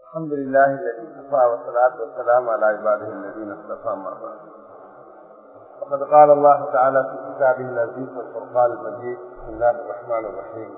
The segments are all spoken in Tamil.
الحمد لله الذي كفى والصلاة والسلام على عباده الذين اصطفى ما بعد وقد قال الله تعالى في كتابه العزيز والفرقان المجيد بسم الله الرحمن الرحيم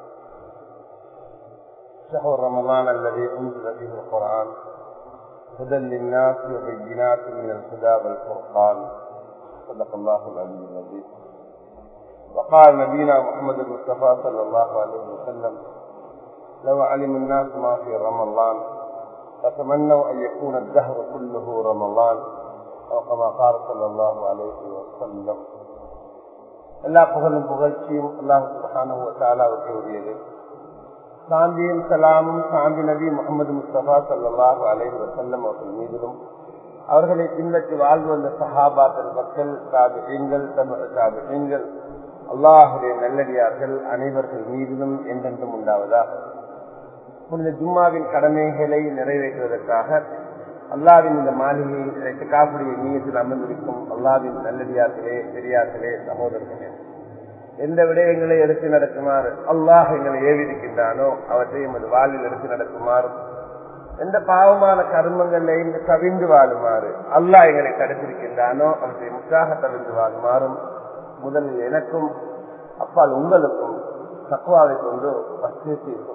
شهر رمضان الذي انزل فيه القرآن هدى للناس وبينات من الهدى والفرقان صدق الله العلي العظيم وقال نبينا محمد المصطفى صلى الله عليه وسلم لو علم الناس ما في رمضان فتمنوا أن يكون الدهر كله رمضان أو كما قال صلى الله عليه وسلم எல்லா புகழும் புகழ்ச்சியும் அல்லாஹ் சுபஹானஹு வ தஆலாவுக்கு உரியது சாந்தியும் சலாமும் சாந்தி நபி முகமது முஸ்தபா சல்லாஹூ அலைஹி வசல்லம் அவர்கள் மீதிலும் அவர்களை பின்பற்றி வாழ்ந்து வந்த சஹாபாக்கள் மக்கள் தாபிகள் தமிழ் தாபிகள் அல்லாஹுடைய நல்லடியார்கள் அனைவர்கள் மீதிலும் என்றென்றும் உண்டாவதாக புனித ஜும்மாவின் கடமைகளை நிறைவேற்றுவதற்காக அல்லாவின் இந்த மாளிகையை காப்புடைய நீயத்தில் அமர்ந்திருக்கும் அல்லாவின் நல்லடியார்களே பெரியார்களே சகோதரர்களே எந்த விடயங்களை எடுத்து நடக்குமாறு அல்லாஹ் எங்களை ஏவிருக்கின்றானோ அவற்றை எமது வாழ்வில் எடுத்து நடக்குமாறும் எந்த பாவமான கர்மங்களை கவிந்து வாழுமாறு அல்லாஹ் எங்களை தடுத்திருக்கின்றானோ அவற்றை முற்றாக தவிர்த்து வாழுமாறும் முதலில் எனக்கும் அப்பால் உங்களுக்கும் தக்குவாவை கொண்டு வசதிக்கும்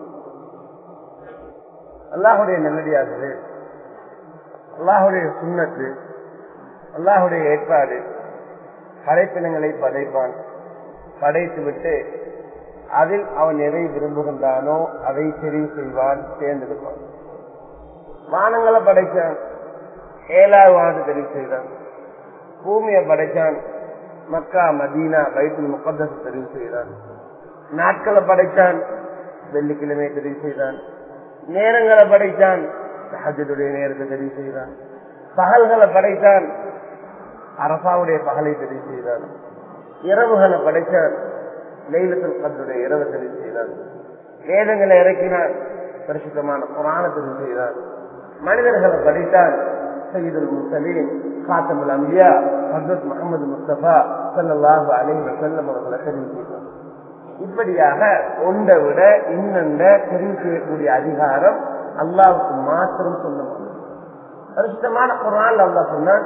அல்லாஹுடைய நல்லடியார்களே அல்லாஹுடைய சுண்ணத்து அல்லாஹுடைய ஏற்பாடு படைப்பினங்களை படைப்பான் படைத்து விட்டு அதில் அவன் எதை விரும்புகின்றானோ அதை தெரிவு செய்வான் தேர்ந்தெடுப்பான் வானங்களை படைச்சான் ஏழாவது வானத்தை தெரிவு செய்தான் பூமியை படைச்சான் மக்கா மதீனா பைத்துல் முகத்தஸ் தெரிவு செய்தான் நாட்களை படைத்தான் வெள்ளிக்கிழமை தெரிவு செய்தான் நேரங்களை படைத்தான் சஹஜத்துடைய நேரத்தை தெரிவு செய்தான் பகல்களை படைத்தான் அரசாவுடைய பகலை தெரிவு செய்தான் இரவுகளை படைத்தான் லைலத்தில் கந்தருடைய இரவு தெரிவு செய்தான் வேதங்களை இறக்கினான் பரிசுத்தமான புராண தெரிவு செய்தான் மனிதர்களை படைத்தான் சையீதுல் முஸ்லீம் காத்தமுல் அம்பியா ஹசரத் முகமது முஸ்தபா சல்லாஹு அலி வசல்லம் அவர்களை தெரிவு செய்தான் இப்படியாக ஒன்றை விட இன்னொன்ற தெரிவு செய்யக்கூடிய அதிகாரம் அல்லாவுக்கு மாத்திரம் சொல்ல முடியும் பரிசுத்தமான குரான் அல்லா சொன்னான்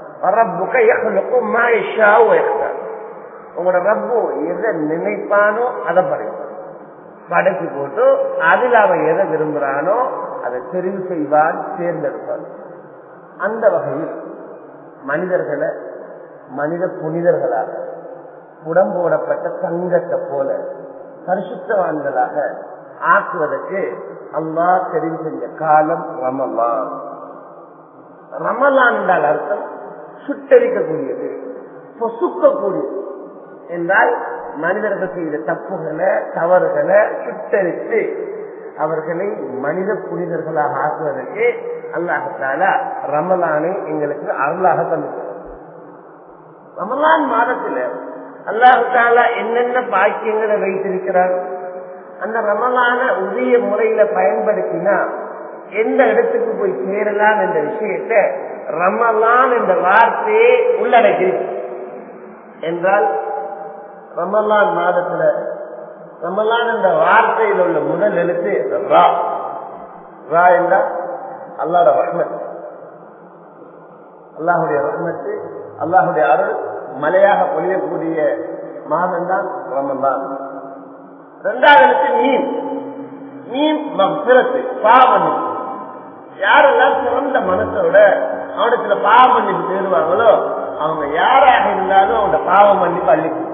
உங்களோட ரப்பு எதை நினைப்பானோ அதை படைப்பான் படைச்சு போட்டு அதில் அவன் எதை விரும்புறானோ அதை தெரிவு செய்வான் தேர்ந்தெடுப்பான் அந்த வகையில் மனிதர்களை மனித புனிதர்களாக உடம்போடப்பட்ட தங்கத்தை போல பரிசுத்தவான்களாக ஆக்குவதற்கு அல்லா தெரிவு செஞ்ச காலம் ரமலான் ரமலான் என்றால் அர்த்தம் சுட்டரிக்கக்கூடியது பொசுக்கக்கூடியது என்றால் மனிதர்கள் செய்த தப்புகளை தவறுகளை சுட்டரித்து அவர்களை மனித புனிதர்களாக ஆக்குவதற்கு அல்லாஹால ரமலானை எங்களுக்கு அருளாக தந்துள்ளார் ரமலான் மாதத்துல அல்லாஹால என்னென்ன பாக்கியங்களை வைத்திருக்கிறார் அந்த ரமலான உரிய முறையில பயன்படுத்தினா எந்த இடத்துக்கு போய் சேரலாம் என்ற விஷயத்த ரமலான் என்ற வார்த்தையே உள்ளடக்கி என்றால் ரமலான் மாதத்துல ரமலான் என்ற வார்த்தையில் உள்ள முதல் எழுத்து ரா ரா என்றால் அல்லாட ரஹ்மத் அல்லாஹுடைய ரஹ்மத்து அல்லாஹுடைய அருள் மலையாக பொழியக்கூடிய மாதம் தான் ரமலான் இரண்டாவது எழுத்து மீன் மீன் மப்பிரத்து பாவமணி யாரெல்லாம் சிறந்த மனசோட அவனுக்கு பாவ மன்னிப்பு தேடுவாங்களோ அவங்க யாராக இருந்தாலும் அவங்க பாவ மன்னிப்பு அள்ளிக்கும்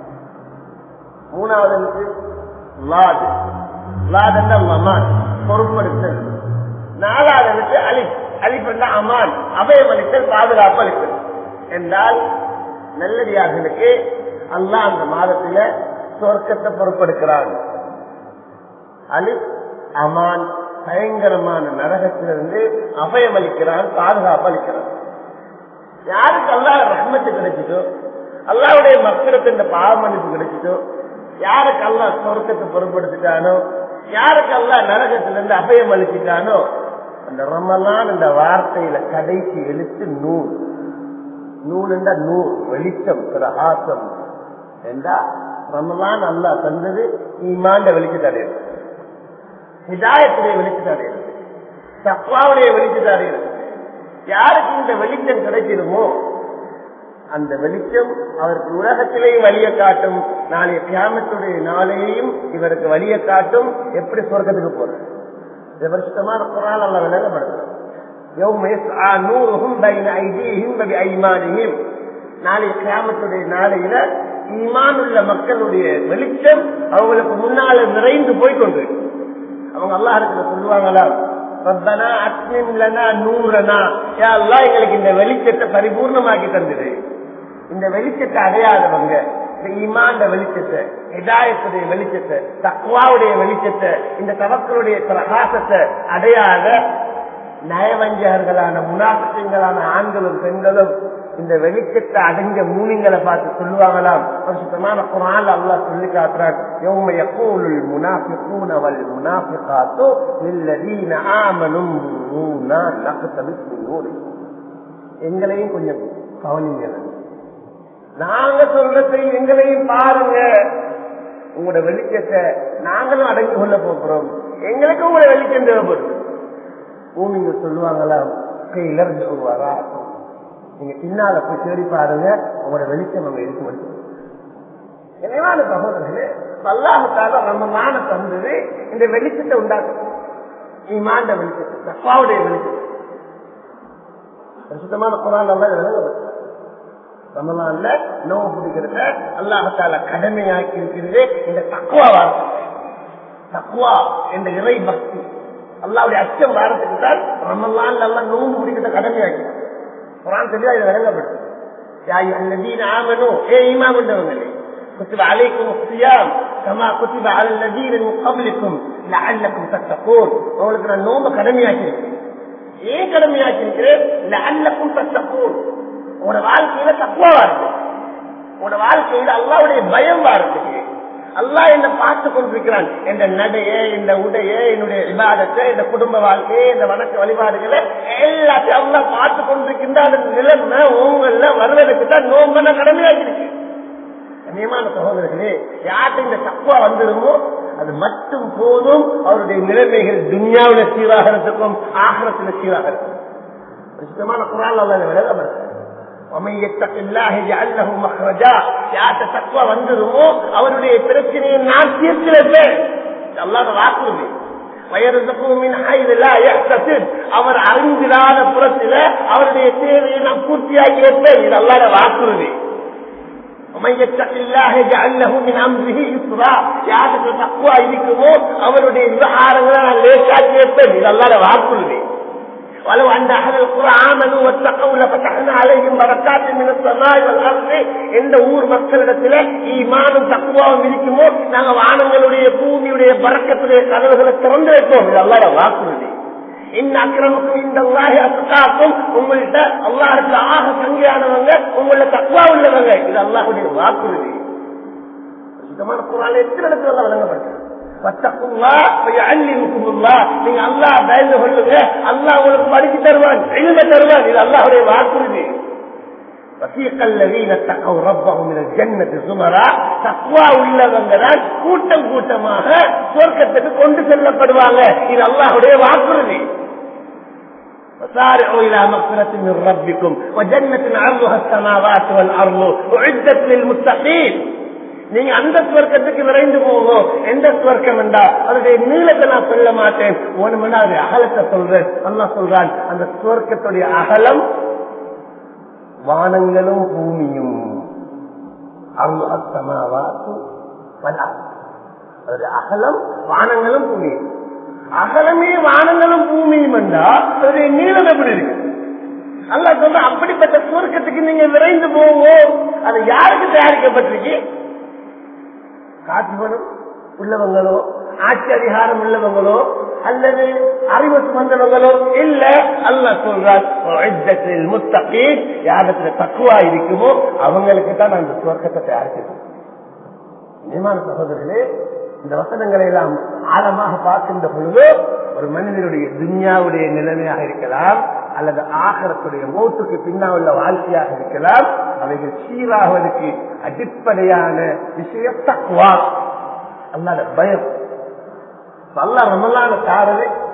மூணாவது எழுத்து லாது லாதண்ட மமான் பொறுப்படுத்தல் நாலாவது எழுத்து அலிப் அலிப்பண்ட அமான் அபயம் அளித்தல் பாதுகாப்பு அளித்தல் என்றால் நல்லடியார்களுக்கு அல்லா அந்த மாதத்துல சொர்க்கத்தை பொறுப்பெடுக்கிறாங்க அலிப் அமான் பயங்கரமான நரகத்திலிருந்து அபயம் அளிக்கிறான் பாதுகாப்பு அளிக்கிறான் யாருக்கு அல்லா ரஹ்மத்து கிடைச்சிட்டோ அல்லாவுடைய மக்களுக்கு இந்த பாவமன்னிப்பு கிடைச்சிட்டோ யாருக்கு அல்லா சொர்க்கத்தை பொருட்படுத்திட்டானோ யாருக்கு அல்லா நரகத்திலிருந்து அபயம் அளிச்சிட்டானோ அந்த ரமலான் இந்த வார்த்தையில கடைசி எழுத்து நூல் நூல் என்ற நூல் வெளிச்சம் பிரகாசம் என்றா ரமலான் அல்லா தந்தது ஈமாண்ட வெளிச்சத்தை அடையிறது ஹிதாயத்துடைய வெளிச்சத்தை அடையிறது தப்பாவுடைய வெளிச்சத்தை அடைகிறது யாருக்கு இந்த வெளிச்சம் கிடைச்சிருமோ அந்த வெளிச்சம் அவருக்கு உலகத்திலேயும் வழிய காட்டும் நாளைய கிராமத்துடைய நாளையையும் இவருக்கு வழிய காட்டும் எப்படி சொர்க்கத்துக்கு போறது இது வருஷமான குரால் அல்ல விளங்கப்படுத்துறோம் நாளைய கிராமத்துடைய நாளையில ஈமான் உள்ள மக்களுடைய வெளிச்சம் அவங்களுக்கு முன்னால நிறைந்து போய் கொண்டு அவங்க அல்லா இருக்கிற சொல்லுவாங்களா ரப்பனா அத்மிம் லனா நூறனா யா அல்லாஹ் எங்களுக்கு இந்த வெளிச்சத்தை பரிபூர்ணமாக்கி தந்தது இந்த வெளிச்சத்தை அடையாதவங்க இந்த ஈமாண்ட வெளிச்சத்தை ஹிதாயத்துடைய வெளிச்சத்தை தக்குவாவுடைய வெளிச்சத்தை இந்த தவக்களுடைய பிரகாசத்தை அடையாத நயவஞ்சகர்களான முனாசங்களான ஆண்களும் பெண்களும் இந்த வெளிச்சத்தை அடைஞ்ச மூலிங்களை பார்த்து சொல்லுவாங்களாம் சுத்தமான குரான் அல்லா சொல்லி காட்டுறான் யௌம யகூலுல் முனாஃபிகூன வல் முனாஃபிகாத்து லில்லதீன ஆமனும் நூனா நக்தபிஸ் மின் நூரிக்கும். எங்களையும் கொஞ்சம் கவனிங்க நாங்க சொல்றதை எங்களையும் பாருங்க உங்களோட வெளிச்சத்தை நாங்களும் அடங்கி கொள்ள போகிறோம் எங்களுக்கும் உங்களோட வெளிச்சம் தேவைப்படுது பூமிங்க சொல்லுவாங்களா கையிலருந்து வருவாரா நீங்க பின்னால போய் தேடி பாருங்க உங்களோட வெளிச்சம் அங்க இருக்கு மட்டும் நினைவான சகோதரர்களே அல்லாஹால நம்ம மான தந்தது இந்த வெளிச்சத்தை உண்டாக்கும் ஈமாண்ட வெளிச்சத்தை தப்பாவுடைய வெளிச்சத்தை சுத்தமான குரான் நல்லா விளங்கப்படுத்த ரமலான்ல நோவு பிடிக்கிறத அல்லாஹால கடமையாக்கி இருக்கிறது இந்த தக்குவா வார்த்தை தக்குவா என்ற இறை பக்தி அல்லாவுடைய அச்சம் வாரத்துக்கு தான் ரமலான் எல்லாம் நோம்பு பிடிக்கிறத கடமையாக்கி குரான் தெளிவா இதை விளங்கப்படுத்து ஏ ஈமா கொண்டவங்களே كتب عليكم الصيام كما كتب على الذين من قبلكم لعلكم تتقون உங்களுக்கு நான் நோம்பு கடமையாக்கியிருக்கேன் ஏன் கடமையாக்கியிருக்கிறேன் லஅல்லக்கும் தத்தகூன் உங்களோட வாழ்க்கையில தக்குவா இருக்கு உங்களோட வாழ்க்கையில அல்லாவுடைய பயம் இருக்கு அல்லாஹ் என்ன பார்த்து கொண்டிருக்கிறான் என்ற நடைய இந்த உடைய என்னுடைய விவாதத்தை இந்த குடும்ப வாழ்க்கையை இந்த வணக்க வழிபாடுகளை எல்லாத்தையும் அல்லாஹ் பார்த்து கொண்டிருக்கின்ற அந்த நிலைமை உங்கள வர்றதுக்கு தான் நோம்பன கடமையாக்கிருக்கு கண்ணியமான சகோதரர்களே யார்கிட்ட இந்த தக்குவா வந்துடுமோ அது மட்டும் போதும் அவருடைய நிலைமைகள் துன்யாவில சீராகிறதுக்கும் ஆகரத்துல சீராகிறதுக்கும் சுத்தமான குரால் அல்ல விலகப்படுத்த வந்துருமோ அவருடைய பிரச்சனையை நான் தீர்க்கிறேன் அல்லாத வாக்குறுதி அவர் அறிந்திராத புறத்தில அவருடைய தேவையை நான் பூர்த்தியாகி வைப்பேன் இது அல்லாத வாக்குறுதி இருக்குமோ அவருடைய விவகாரங்களை நான் லேசாக்கி வைப்பேன் இது அல்லாத வாக்குறுதி ولو أن أهل القرى آمنوا واتقوا لفتحنا عليهم بركات من السماء والأرض எந்த ஊர் மக்களிடத்துல ஈமானும் தக்குவாவும் இருக்குமோ நாங்க வானங்களுடைய பூமியுடைய பறக்கத்துடைய கதவுகளை திறந்து வைப்போம் இது அல்லாத வாக்குறுதி இந்த அக்கிரமுக்கும் இந்த அல்லாஹி அசுக்காக்கும் உங்கள்கிட்ட அல்லாஹுக்கு ஆக சங்கையானவங்க உங்கள தக்குவா உள்ளவங்க இது அல்லாஹுடைய வாக்குறுதி சுத்தமான குரான் எத்தனை இடத்துல வழங்கப்பட்டது நீங்க அல்லா பயந்து கொள்ளுங்க அல்லா உங்களுக்கு படிச்சு தருவான் எழுத தருவான் இது அல்லாவுடைய வாக்குறுதி உள்ளவங்க தான் கூட்டம் கூட்டமாக சொர்க்கத்துக்கு கொண்டு செல்லப்படுவாங்க இது அல்லாஹுடைய வாக்குறுதி وسارعوا إلى مغفرة من ربكم وجنة عرضها السماوات والأرض أعدت للمتقين நீங்க அந்த ஸ்வர்க்கத்துக்கு விரைந்து போவோம் எந்த ஸ்வர்க்கம் என்றா அதனுடைய நீளத்தை நான் சொல்ல மாட்டேன் ஒன்று மணி அது அகலத்தை சொல்றேன் அல்லா சொல்றான் அந்த ஸ்வர்க்கத்துடைய அகலம் வானங்களும் பூமியும் அதனுடைய அகலம் வானங்களும் பூமியும் அகலமே வானங்களும் பூமியும் என்றா அதனுடைய நீளம் எப்படி இருக்கு அல்லா சொல்ற அப்படிப்பட்ட சுவர்க்கத்துக்கு நீங்க விரைந்து போவோம் அது யாருக்கு தயாரிக்கப்பட்டிருக்கு காட்சிகளும் உள்ளவங்களோ ஆட்சி அதிகாரம் உள்ளவங்களோ அல்லது அறிவு சுமந்தவங்களோ இல்ல அல்ல சொல்றார் முத்தகீன் யாரத்துல தக்குவா இருக்குமோ அவங்களுக்கு தான் அந்த சுவர்க்கத்தை தயாரிக்கிறது நியமான சகோதரர்களே இந்த வசனங்களை எல்லாம் ஆழமாக பார்க்கின்ற பொழுது ஒரு மனிதனுடைய துன்யாவுடைய நிலைமையாக இருக்கலாம் அல்லது ஆகரத்துடைய மோட்டுக்கு பின்னா உள்ள வாழ்க்கையாக இருக்கலாம் அவைகள் சீராகுவதற்கு அடிப்படையான விஷயம் தக்குவா அல்லாத பயம் அல்லா ரமலான தாரது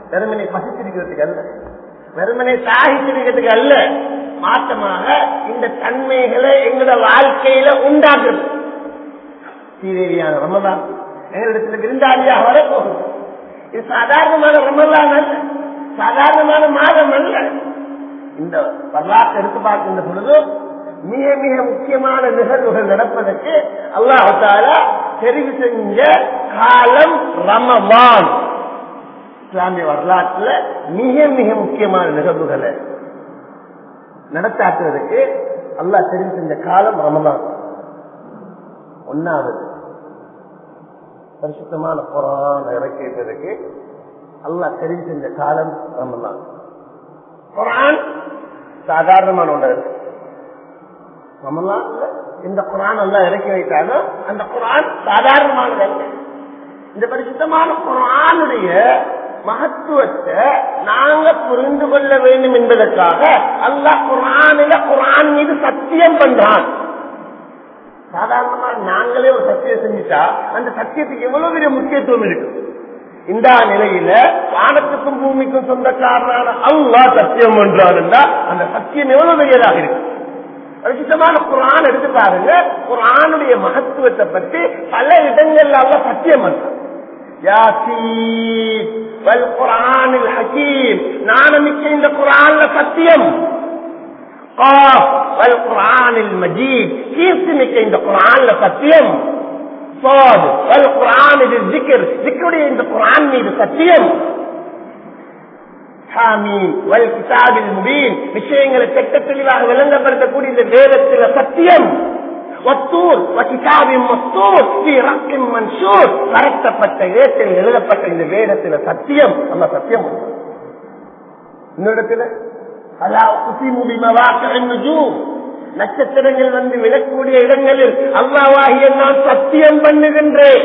வெறுமனை பசிச்சிருக்கிறதுக்கு அல்ல வெறுமனை சாகிச்சிருக்கிறதுக்கு அல்ல மாற்றமாக இந்த தன்மைகளை எங்களோட வாழ்க்கையில உண்டாக்குறது சீரேரியான ரமதான் எங்களிடத்தில் விருந்தாளியாக வரப்போகுது இது சாதாரணமான ரமதான் அல்ல சாதாரணமான மாதம் அல்ல இந்த வரலாற்றை எடுத்து பார்க்கின்ற பொழுது மிக மிக முக்கியமான நிகழ்வுகள் நடப்பதற்கு அல்லாஹால தெரிவு செஞ்ச காலம் ரமவான் இஸ்லாமிய வரலாற்றுல மிக மிக முக்கியமான நிகழ்வுகளை நடத்தாக்குறதுக்கு அல்லாஹ் தெரிவு செஞ்ச காலம் ரமதான் ஒன்னாவது பரிசுத்தமான குரான் இறக்கிட்டதுக்கு அல்லாஹ் தெரிவு செஞ்ச காலம் ரமதான் குரான் சாதாரணமான ஒன்று ரமலான் இந்த குரான் எல்லாம் இறக்கி வைத்தாலும் அந்த குரான் சாதாரணமானது அல்ல இந்த பரிசுத்தமான குரானுடைய மகத்துவத்தை நாங்க புரிந்து கொள்ள வேண்டும் என்பதற்காக அல்லாஹ் குரானில குரான் மீது சத்தியம் பண்றான் சாதாரணமா நாங்களே ஒரு சத்தியம் செஞ்சுட்டா அந்த சத்தியத்துக்கு எவ்வளவு பெரிய முக்கியத்துவம் இருக்கு இந்த நிலையில வானத்துக்கும் பூமிக்கும் சொந்தக்காரனான அல்லா சத்தியம் பண்றாருன்னா அந்த சத்தியம் எவ்வளவு பெரியதாக இருக்கு பரிசுத்தமான குரான் எடுத்து பாருங்க குரானுடைய மகத்துவத்தை பற்றி பல இடங்கள்ல அல்ல சத்தியம் பண்றான் யாசீன் வல் குரானில் ஹக்கீம் நாணமிக்க இந்த குரான்ல சத்தியம் காஃப் வல் குரானில் மஜீத் கீர்த்தி மிக்க இந்த குரான்ல சத்தியம் صاد والقرآن بالذكر ذكرுடைய இந்த குரான் மீது சத்தியம் ஹாமீம் வல் கிதாபில் முபீன் விஷயங்களை திட்ட தெளிவாக விளங்கப்படுத்தக்கூடிய இந்த வேதத்தில் சத்தியம் ஒத்தூர் வகிதாபின் மத்தூர் ஸ்ரீ ரக்கின் மன்சூர் பரத்தப்பட்ட ஏற்றில் எழுதப்பட்ட இந்த வேதத்தில் சத்தியம் நம்ம சத்தியம் இன்னொரு அலா குசிமு பிமவாக்கின் நுஜூம் நட்சத்திரங்கள் வந்து விழக்கூடிய இடங்களில் அல்லாவாகிய நான் சத்தியம் பண்ணுகின்றேன்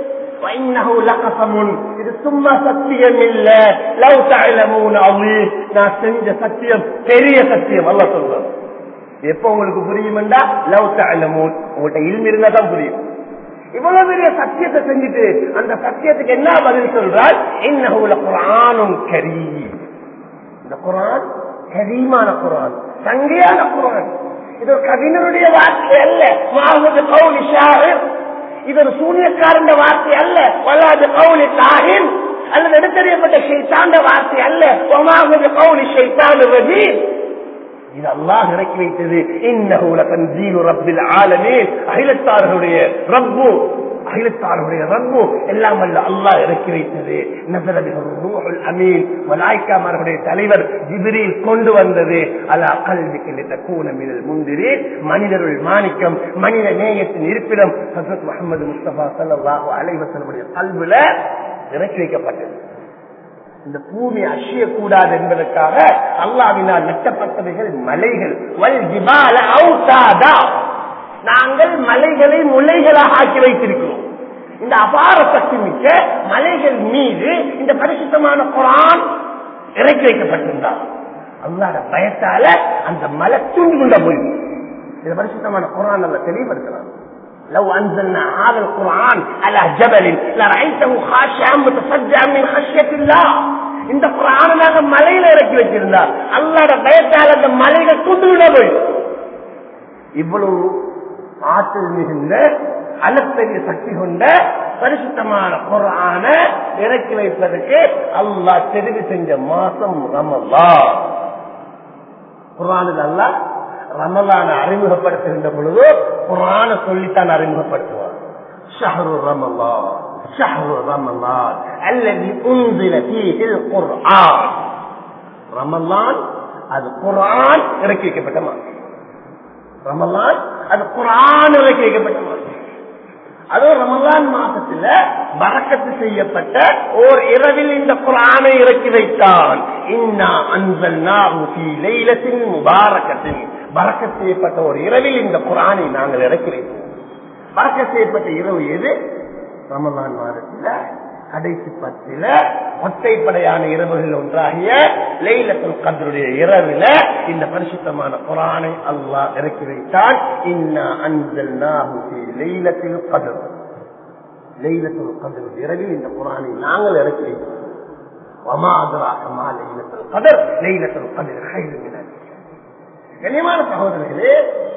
இது சும்மா சத்தியம் இல்ல லவ் தாயிலமூன் நான் செஞ்ச சத்தியம் பெரிய சத்தியம் அல்ல சொல்றேன் எப்ப உங்களுக்கு புரியுமெண்டா லவ் தாயிலமூன் உங்கள்கிட்ட இல்மி இருந்தா தான் புரியும் இவ்வளவு பெரிய சத்தியத்தை செஞ்சுட்டு அந்த சத்தியத்துக்கு என்ன பதில் சொல்றால் என்ன குரானும் கரி இந்த குரான் கரீமான குரான் சங்கையான குரான் இது ஒரு கவிஞருடைய வார்த்தை அல்ல மாஹது கௌலி ஷாஹிர் இது ஒரு சூனியக்காரன் வார்த்தை அல்ல வல்லாது கௌலி தாஹின் அல்லது எடுத்தறியப்பட்ட ஷைத்தாண்ட வார்த்தை அல்ல ஒமாஹது கௌலி ஷைத்தான் ரஜீம் இது அல்லாஹ் இறக்கி வைத்தது இன்னஹூல தன்சீலு ரப்பில் ஆலமீன் அகிலத்தார்களுடைய ரப்பு அகிலத்தாருடைய ரப்பு எல்லாம் அல்ல அல்லாஹ் இறக்கி வைத்தது நசரபிகள் அமீன் மலாய்க்காமர்களுடைய தலைவர் ஜிபிரில் கொண்டு வந்தது அலா கல்விக்கு கூனமிதல் முந்திரி மனிதருள் மாணிக்கம் மனித நேயத்தின் இருப்பிடம் ஹசரத் முகமது முஸ்தபா சல்லாஹூ அலைவசனுடைய கல்வில இறக்கி வைக்கப்பட்டது இந்த பூமி அசியக்கூடாது என்பதற்காக அல்லாவினால் நட்டப்பட்டவைகள் மலைகள் வல் ஜிபால அவுதாதா நாங்கள் மலைகளை முளைகளாக ஆக்கி வைத்திருக்கிறோம் இந்த அபார சக்தி மிக்க மலைகள் மீது இந்த பரிசுத்தமான குரான் இறக்கி வைக்கப்பட்டிருந்தார் அல்லாத பயத்தால அந்த மலை தூண்டி கொண்ட போயிடும் இந்த பரிசுத்தமான குரான் அல்ல தெளிவுபடுத்தலாம் لو أنزلنا هذا القرآن على جبل لرأيته خاشعا متصدعا من خشية الله இந்த குரான நாங்க மலையில இறக்கி வச்சிருந்தா அல்லாட பயத்தால் அந்த மலைகள் தூண்டு விட போயிடும் இவ்வளவு ஆற்றல் மிகுந்த அளப்பெரிய சக்தி கொண்ட பரிசுத்தமான குரான இறக்கி வைப்பதற்கு அல்லாஹ் தெரிவு செஞ்ச மாசம் ரமல்லா குரானில் அல்லா ரமலான அறிமுகப்படுத்துகின்ற பொழுது குரான சொல்லித்தான் அறிமுகப்படுத்துவார் ஷஹரு ரமலா ஷஹரு ரமலான் அல்லது உந்தில ஃபீஹில் குர்ஆன் ரமலான் அது குரான் இறக்கி வைக்கப்பட்ட மாதம் ரமலான் அது குரான் இறக்கி வைக்கப்பட்ட மாதம் அதுவும் ரமலான் மாசத்துல வரக்கத்து செய்யப்பட்ட ஓர் இரவில் இந்த குரானை இறக்கி வைத்தான் இன்னா அன்சல் லைலத்தின் முபாரக்கத்தின் வரக்க செய்யப்பட்ட ஒரு இரவில் இந்த குரானை நாங்கள் இறக்கி வைத்தோம் வரக்க செய்யப்பட்ட இரவு எது ரமலான் மாதத்துல கடைசி பத்தில ஒற்றைப்படையான இரவுகள் ஒன்றாகிய லைலத்துல் கதருடைய இரவுல இந்த பரிசுத்தமான குரானை அல்லாஹ் இறக்கி வைத்தான் இன்னா அன்சல் லைலத்தில் கதர் லைலத்துல் கதர் இரவில் இந்த குரானை நாங்கள் இறக்கி வைத்தோம் கண்ணியமான சகோதரர்களே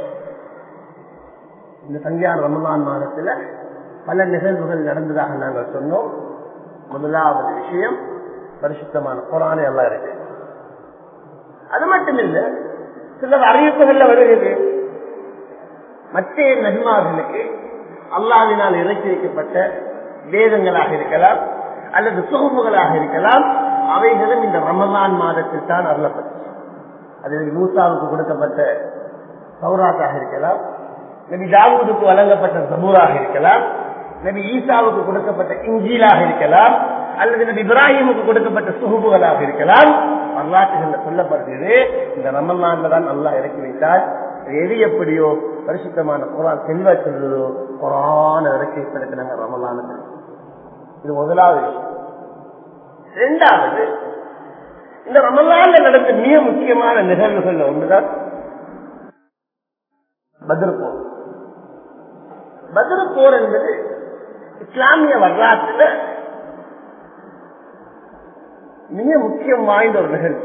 இந்த சங்கியான ரமதான் மாதத்துல பல நிகழ்வுகள் நடந்ததாக நாங்கள் சொன்னோம் முதலாவது விஷயம் பரிசுத்தமான குரானே எல்லாம் இருக்கு அது மட்டும் இல்ல சிலர் அறிவிப்புகள்ல வருகிறது மற்ற நபிமார்களுக்கு அல்லாவினால் இறக்கி வைக்கப்பட்ட வேதங்களாக இருக்கலாம் அல்லது சுகமுகளாக இருக்கலாம் அவைகளும் இந்த ரமதான் மாதத்தில் தான் அருளப்பட்டது அது மூசாவுக்கு கொடுக்கப்பட்ட சௌராத்தாக இருக்கலாம் நபி தாவூதுக்கு வழங்கப்பட்ட சபூராக இருக்கலாம் நபி ஈசாவுக்கு கொடுக்கப்பட்ட இஞ்சிலாக இருக்கலாம் அல்லது நபி இப்ராஹிமுக்கு கொடுக்கப்பட்ட சுகுபுகளாக இருக்கலாம் வரலாற்றுகள் சொல்லப்படுகிறது இந்த ரமல்லான்ல தான் நல்லா இறக்கி வைத்தால் எது எப்படியோ பரிசுத்தமான குரான் செல்வா சொல்றதோ குரான் இறக்கி வைப்பதற்கு நாங்கள் ரமலான இது முதலாவது விஷயம் இரண்டாவது இந்த ரமலான்ல நடந்த மிக முக்கியமான நிகழ்வுகள் ஒன்றுதான் பத்ர் போர் பத்ர் போர் என்பது இஸ்லாமிய வரலாற்றுல மிக முக்கியம் வாய்ந்த ஒரு நிகழ்வு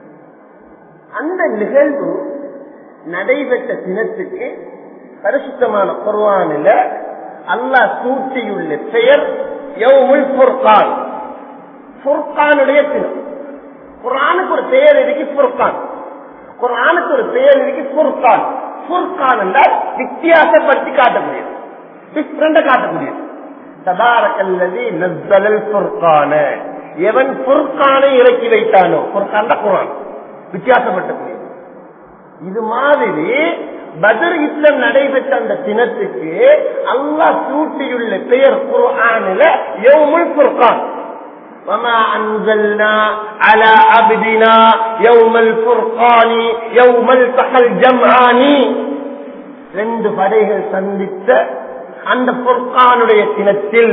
அந்த நிகழ்வு நடைபெற்ற தினத்துக்கு பரிசுத்தமான குர்வானில அல்லாஹ் சூட்டியுள்ள பெயர் யவுமுல் புர்கான் புர்கானுடைய தினம் குரானுக்கு ஒரு பெயர் இருக்கு புர்கான் குரானுக்கு ஒரு பெயர் இருக்கு புர்கான் புர்கான் என்றால் வித்தியாசப்படுத்தி காட்டக்கூடியது டிஃப்ரெண்ட காட்டக்கூடியது தபாரக்கல்லதி நஸ்ஸலல் புர்கான எவன் புர்கானை இறக்கி வைத்தானோ புர்கான் குரான் வித்தியாசப்பட்டக்கூடியது இது மாதிரி பதர் யுத்தம் நடைபெற்ற அந்த தினத்துக்கு அல்லாஹ் சூட்டியுள்ள பெயர் குர்ஆனில யௌமுல் புர்கான் وما أنزلنا على عبدنا يوم الفرقان يوم التقى الجمعان ரெண்டு படைகள் சந்தித்த அந்த பொற்கானுடைய தினத்தில்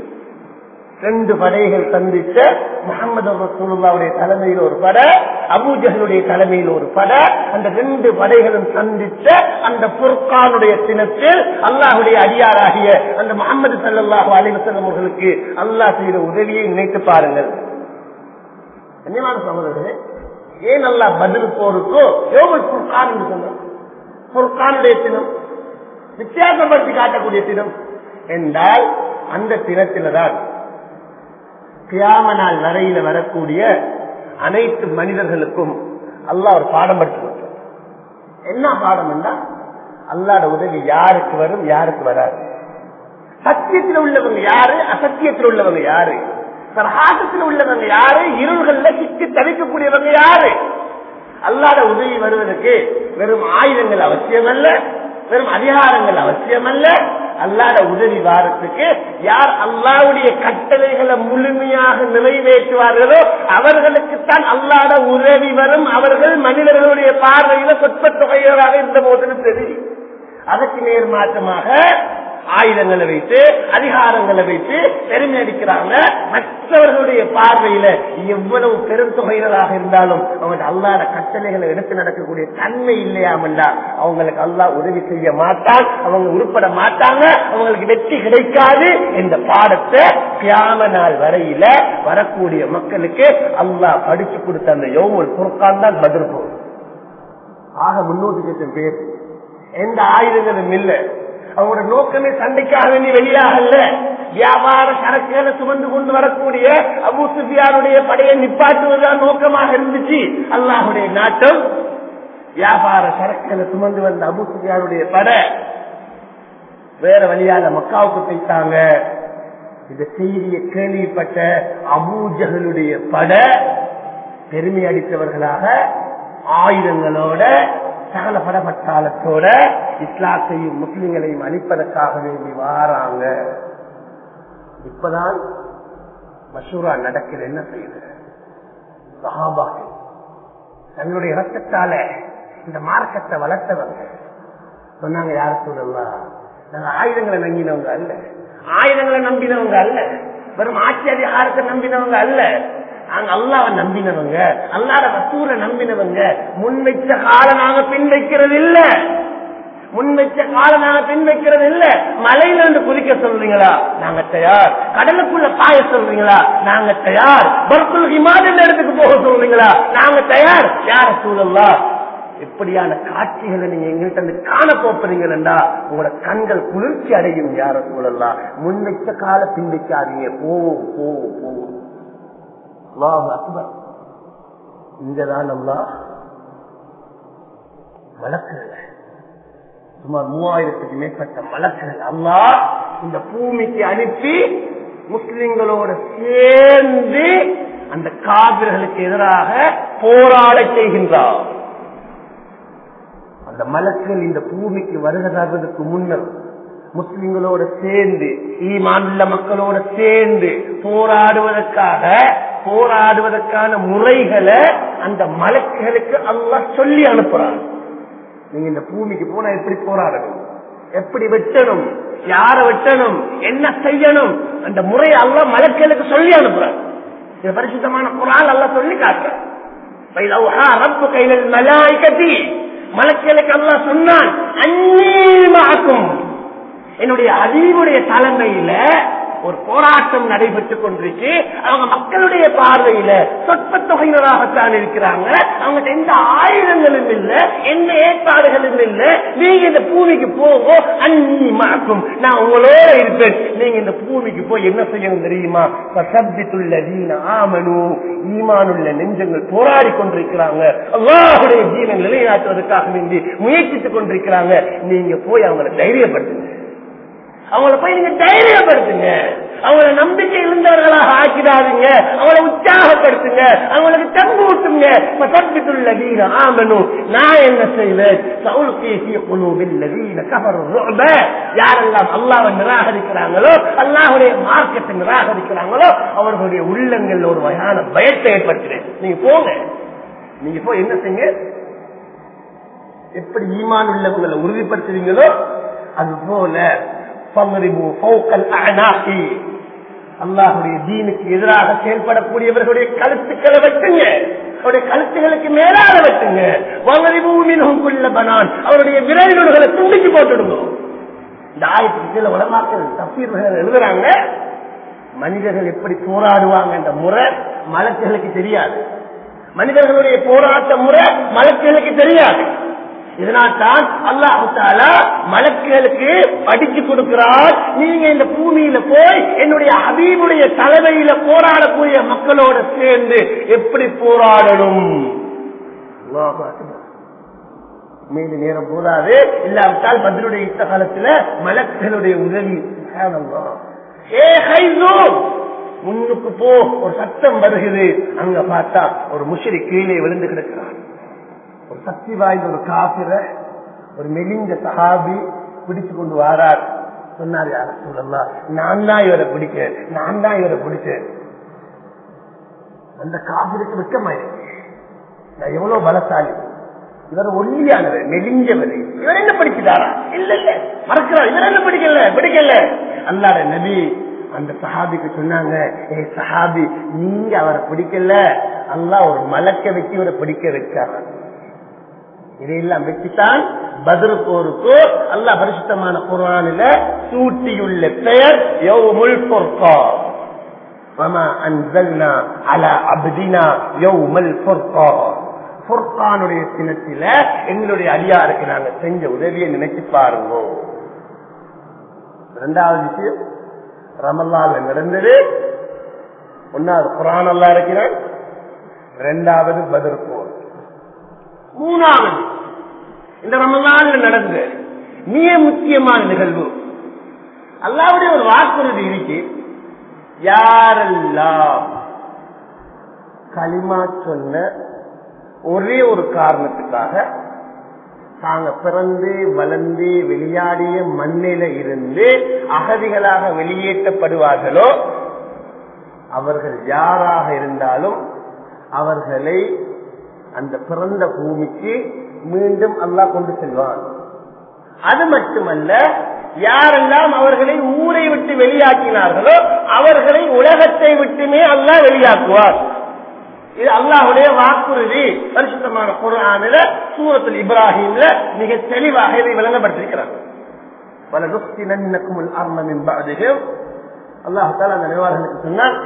ரெண்டு படைகள் சந்தித்த முகமது ரசூலுல்லாவுடைய தலைமையில் ஒரு பட அபூஜகளுடைய தலைமையில் ஒரு பட அந்த ரெண்டு படைகளும் சந்தித்த அந்த பொற்கானுடைய தினத்தில் அல்லாஹுடைய அடியாராகிய அந்த முகமது சல்லாஹூ அலிவசல்லம் அவர்களுக்கு அல்லாஹ் செய்த உதவியை நினைத்து பாருங்கள் கண்ணியமான சகோதரர்களே ஏன் அல்லாஹ் பதில் போருக்கோ யோகல் பொற்கான் என்று சொன்னார் பொற்கானுடைய தினம் வித்தியாசப்படுத்தி காட்டக்கூடிய தினம் என்றால் அந்த தினத்தில்தான் கியாம நாள் வரையில வரக்கூடிய அனைத்து மனிதர்களுக்கும் அல்லாஹ் ஒரு பாடம் படிச்சு என்ன பாடம் என்றால் அல்லாட உதவி யாருக்கு வரும் யாருக்கு வராது சத்தியத்தில் உள்ளவங்க யாரு அசத்தியத்தில் உள்ளவங்க யாரு பிரகாசத்தில் உள்ளவங்க யாரு இருள்கள்ல சிக்கி தவிக்கக்கூடியவங்க யாரு அல்லாட உதவி வருவதற்கு வெறும் ஆயுதங்கள் அவசியம் அல்ல வெறும் அதிகாரங்கள் அவசியம் அல்ல அல்லாட உதவி வாரத்துக்கு யார் அல்லாவுடைய கட்டளைகளை முழுமையாக நிறைவேற்றுவார்களோ அவர்களுக்குத்தான் அல்லாட உதவி வரும் அவர்கள் மனிதர்களுடைய பார்வையில சொற்ப தொகையராக இருந்த போதிலும் சரி அதற்கு நேர் மாற்றமாக ஆயுதங்களை வைத்து அதிகாரங்களை வைத்து பெருமை அடிக்கிறாங்க மற்றவர்களுடைய பார்வையில எவ்வளவு பெருந்தொகையினராக இருந்தாலும் அவங்க அல்லாத கட்டளைகளை எடுத்து நடக்கக்கூடிய தன்மை இல்லையாமண்டா அவங்களுக்கு அல்லா உதவி செய்ய மாட்டான் அவங்க உருப்பட மாட்டாங்க அவங்களுக்கு வெற்றி கிடைக்காது என்ற பாடத்தை கியாம நாள் வரையில வரக்கூடிய மக்களுக்கு அல்லாஹ் படிச்சு கொடுத்த அந்த யோமுல் பொருட்கான் தான் பதில் போகும் ஆக முன்னூத்தி லட்சம் பேர் எந்த ஆயுதங்களும் இல்லை அவங்களோட நோக்கமே சண்டைக்காக வேண்டி வெளியாகல வியாபார சரக்குகளை சுமந்து கொண்டு வரக்கூடிய அபு சுஃபியாருடைய படையை நிப்பாட்டுவதுதான் நோக்கமாக இருந்துச்சு அல்லாஹுடைய நாட்டம் வியாபார சரக்குகளை சுமந்து வந்த அபு சுஃபியாருடைய படை வேற வழியால மக்காவுக்கு போயிட்டாங்க இந்த செய்தியை கேள்விப்பட்ட அபூஜகளுடைய படை பெருமை அடித்தவர்களாக ஆயுதங்களோட சகல படப்பட்டாளத்தோட இஸ்லாத்தையும் முஸ்லிம்களையும் அழிப்பதற்காக வேண்டி வாராங்க இப்பதான் மசூரா நடக்குது என்ன செய்யுது சஹாபாக்கள் தன்னுடைய ரத்தத்தால இந்த மார்க்கத்தை வளர்த்தவங்க சொன்னாங்க யார சொல்லலாம் நாங்க ஆயுதங்களை நம்பினவங்க அல்ல ஆயுதங்களை நம்பினவங்க அல்ல வெறும் ஆட்சி அதிகாரத்தை நம்பினவங்க அல்ல நாங்க அல்லாவை நம்பினவங்க அல்லாத வசூரை நம்பினவங்க முன் வைச்ச கால நாங்க பின் வைக்கிறது இல்ல முன் வச்ச கால நாங்க பின் வைக்கிறது இல்ல மலையில இருந்து குதிக்க சொல்றீங்களா நாங்க தயார் கடலுக்குள்ள பாய சொல்றீங்களா நாங்க தயார் பர்குல் ஹிமாலய இடத்துக்கு போக சொல்றீங்களா நாங்க தயார் யார சூழல்லா இப்படியான காட்சிகளை நீங்க எங்கள்கிட்ட இருந்து காண போறீங்களா உங்களோட கண்கள் குளிர்ச்சி அடையும் யார சூழல்லாம் முன் வைத்த கால பின் வைக்காதீங்க போ போ போ அல்லாஹ் அக்பர் இங்கதான் அல்லா வழக்குகள் சுமார் மூவாயிரத்துக்கு மேற்பட்ட மலக்குகள் அல்லா இந்த பூமிக்கு அனுப்பி முஸ்லிம்களோட சேர்ந்து அந்த காவிர்களுக்கு எதிராக போராட செய்கின்றார் அந்த மலக்குகள் இந்த பூமிக்கு வருகிறதற்கு முன்னர் முஸ்லிம்களோட சேர்ந்து ஈமான்ல மக்களோட சேர்ந்து போராடுவதற்காக போராடுவதற்கான முறைகளை அந்த மலக்குகளுக்கு அல்லா சொல்லி அனுப்புறாங்க நீங்க இந்த பூமிக்கு போனா எப்படி போராடணும் எப்படி வெட்டணும் யார வெட்டணும் என்ன செய்யணும் அந்த முறையை அல்ல மலக்களுக்கு சொல்லி அனுப்புறாங்க இது பரிசுத்தமான குரால் அல்ல சொல்லி காட்டுறேன் ரப்பு கைகள் மலாய்கத்தி மலக்களுக்கு அல்ல சொன்னான் அந்நீமாக்கும் என்னுடைய அதிவுடைய தலைமையில ஒரு போராட்டம் நடைபெற்றுக் கொண்டிருக்கு அவங்க மக்களுடைய பார்வையில சொற்ப தொகையினராகத்தான் இருக்கிறாங்க அவங்க எந்த ஆயுதங்களும் இல்ல எந்த ஏற்பாடுகளும் இல்ல நீங்க இந்த பூமிக்கு போகோ அந்நியமாக்கும் நான் உங்களோட இருப்பேன் நீங்க இந்த பூமிக்கு போய் என்ன செய்யணும் தெரியுமா சப்தித்துள்ள தீன ஆமனு ஈமானுள்ள நெஞ்சங்கள் போராடி கொண்டிருக்கிறாங்க அல்லாஹுடைய ஜீவன் நிலைநாட்டுவதற்காக வேண்டி முயற்சித்துக் கொண்டிருக்கிறாங்க நீங்க போய் அவங்களை தைரியப்படுத்துங்க அவங்கள போய் நீங்க தைரியப்படுத்துங்க அவங்கள நம்பிக்கை இருந்தவர்களாக ஆக்கிடாதீங்க அவங்கள உற்சாகப்படுத்துங்க அவங்களுக்கு தம்பு ஊட்டுங்க சப்பித்துள்ள வீர ஆமனும் நான் என்ன செய்வேன் சவுல் பேசிய குழுவில் வீர கபர் யாரெல்லாம் அல்லாவை நிராகரிக்கிறாங்களோ அல்லாஹுடைய மார்க்கத்தை நிராகரிக்கிறாங்களோ அவர்களுடைய உள்ளங்கள் ஒரு வகையான பயத்தை ஏற்படுத்துறேன் நீங்க போங்க நீங்க போய் என்ன செய்யுங்க எப்படி ஈமான் உள்ளவங்களை உறுதிப்படுத்துவீங்களோ அது போல அல்லாஹுடைய தீனுக்கு எதிராக செயல்படக்கூடியவர்களுடைய கழுத்துக்களை வெட்டுங்க அவருடைய கழுத்துகளுக்கு மேலாக வெட்டுங்க பூமியினுக்குள்ள பனான் அவருடைய விரைவுகளை துண்டிச்சு போட்டுடுங்க இந்த ஆயத்துக்கு சில உலமாக்கள் தப்பீர்கள் எழுதுறாங்க மனிதர்கள் எப்படி போராடுவாங்க என்ற முறை மலக்குகளுக்கு தெரியாது மனிதர்களுடைய போராட்ட முறை மலக்குகளுக்கு தெரியாது இதனால்தான் அல்லாஹால மலக்குகளுக்கு படிச்சு கொடுக்கிறார் நீங்க இந்த பூமியில போய் என்னுடைய அபீபுடைய தலைமையில போராடக்கூடிய மக்களோட சேர்ந்து எப்படி போராடணும் மீது நேரம் போதாது இல்லாவிட்டால் பதிலுடைய யுத்த காலத்துல மலக்குகளுடைய உதவி ஏ முன்னுக்கு போ ஒரு சத்தம் வருகிறது அங்க பார்த்தா ஒரு முஷரி கீழே விழுந்து கிடக்கிறான் ஒரு சக்தி வாய்ந்த ஒரு காப்பிர ஒரு மெலிஞ்ச சஹாபி பிடிச்சு கொண்டு வாரார் சொன்னார் யார சொல்லலாம் நான் தான் இவரை பிடிச்சேன் நான் தான் இவரை பிடிச்சேன் அந்த காப்பிருக்கு வெக்கமாயிருக்கு நான் எவ்வளவு பலசாலி இவர் ஒல்லியானவர் நெலிஞ்சவர் இவர் என்ன படிக்கிறாரா இல்ல இல்ல மறக்கிறார் இவர் என்ன பிடிக்கல பிடிக்கல அல்லாட நபி அந்த சஹாபிக்கு சொன்னாங்க ஏ சஹாபி நீங்க அவரை பிடிக்கல அல்லா ஒரு மலக்க வச்சு இவரை பிடிக்க வச்சாங்க இதையெல்லாம் வச்சுத்தான் பதில் போருக்கு அல்லா பரிசுத்தமான குரானில சூட்டியுள்ள பெயர் யௌமுல் பொற்கார் பொற்கானுடைய தினத்தில எங்களுடைய அடியாருக்கு நாங்க செஞ்ச உதவியை நினைச்சு பாருங்க இரண்டாவது விஷயம் ரமல்லால நடந்தது ஒன்னாவது குரான் அல்லா இருக்கிறான் இரண்டாவது பதில் போர் மூணாவது இந்த ரமலான்ல நடந்த மிக முக்கியமான நிகழ்வு அல்லாவுடைய ஒரு வாக்குறுதி இருக்கு யாரெல்லாம் களிமா சொன்ன ஒரே ஒரு காரணத்துக்காக தாங்க பிறந்து வளர்ந்து வெளியாடிய மண்ணில இருந்து அகதிகளாக வெளியேற்றப்படுவார்களோ அவர்கள் யாராக இருந்தாலும் அவர்களை அந்த பிறந்த பூமிக்கு மீண்டும் அல்லாஹ் கொண்டு செல்வான் அது மட்டுமல்ல யாரெல்லாம் அவர்களை ஊரை விட்டு வெளியாக்கினார்களோ அவர்களை உலகத்தை விட்டுமே அல்லாஹ் வெளியாக்குவார் இது அல்லாஹுடைய வாக்குறுதி பரிசுத்தமான குரானில சூரத்தில் இப்ராஹிம்ல மிக தெளிவாக இதை விளங்கப்பட்டிருக்கிறார் பல நுஸ்தினக்கும் அர்மமின் பாதிகம் அல்லாஹால அந்த நிர்வாகங்களுக்கு சொன்னான்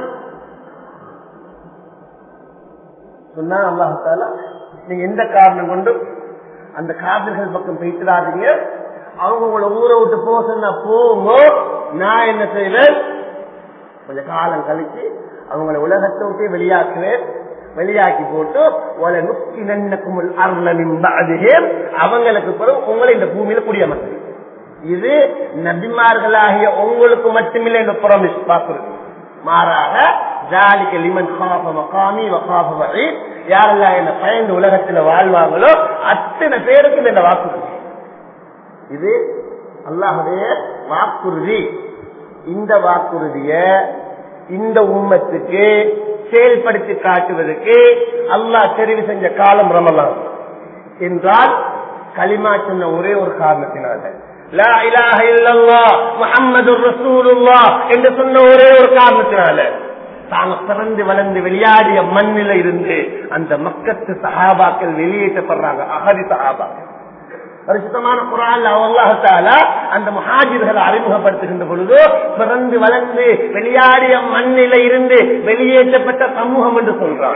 சொன்னா அல்லாஹால நீங்க எந்த காரணம் கொண்டு அந்த காதல்கள் பக்கம் போயிட்டுடாதீங்க அவங்க உங்களை ஊரை விட்டு போக சொன்னா போங்க நான் என்ன செய்வேன் கொஞ்ச காலம் கழிச்சு அவங்கள உலகத்தை விட்டு வெளியாக்குவேன் வெளியாக்கி போட்டு ஒரு நுக்கி நன்னக்குமுள் அருளமின் அவங்களுக்கு பிறகு உங்களை இந்த பூமியில குடியமர்த்து இது நபிமார்களாகிய உங்களுக்கு மட்டுமில்லை இந்த புறமிஸ் பார்க்கிறது மாறாக ஜாலிக்கு லிமன் காஃப மகாமி வகாஃப வகை யாரெல்லாம் என்ன பயந்து உலகத்துல வாழ்வாங்களோ அத்தனை பேருக்கு இந்த வாக்குறுதி இது அல்லாஹுடைய வாக்குறுதி இந்த வாக்குறுதிய இந்த உம்மத்துக்கு செயல்படுத்தி காட்டுவதற்கு அல்லாஹ் தெரிவு செஞ்ச காலம் ரமலான் என்றால் களிமா சொன்ன ஒரே ஒரு காரணத்தினால லா இலாஹ இல்லல்லாஹ் முஹம்மதுர் ரசூலுல்லாஹ் என்று சொன்ன ஒரே ஒரு காரணத்தினால தாங்க பிறந்து வளர்ந்து விளையாடிய மண்ணில இருந்து அந்த மக்கத்து சஹாபாக்கள் வெளியேற்றப்படுறாங்க அகதி சஹாபாக்கள் பரிசுத்தமான குரான் அல்லாஹால அந்த மகாஜிர்களை அறிமுகப்படுத்துகின்ற பொழுது பிறந்து வளர்ந்து வெளியாடிய மண்ணில இருந்து வெளியேற்றப்பட்ட சமூகம் என்று சொல்றான்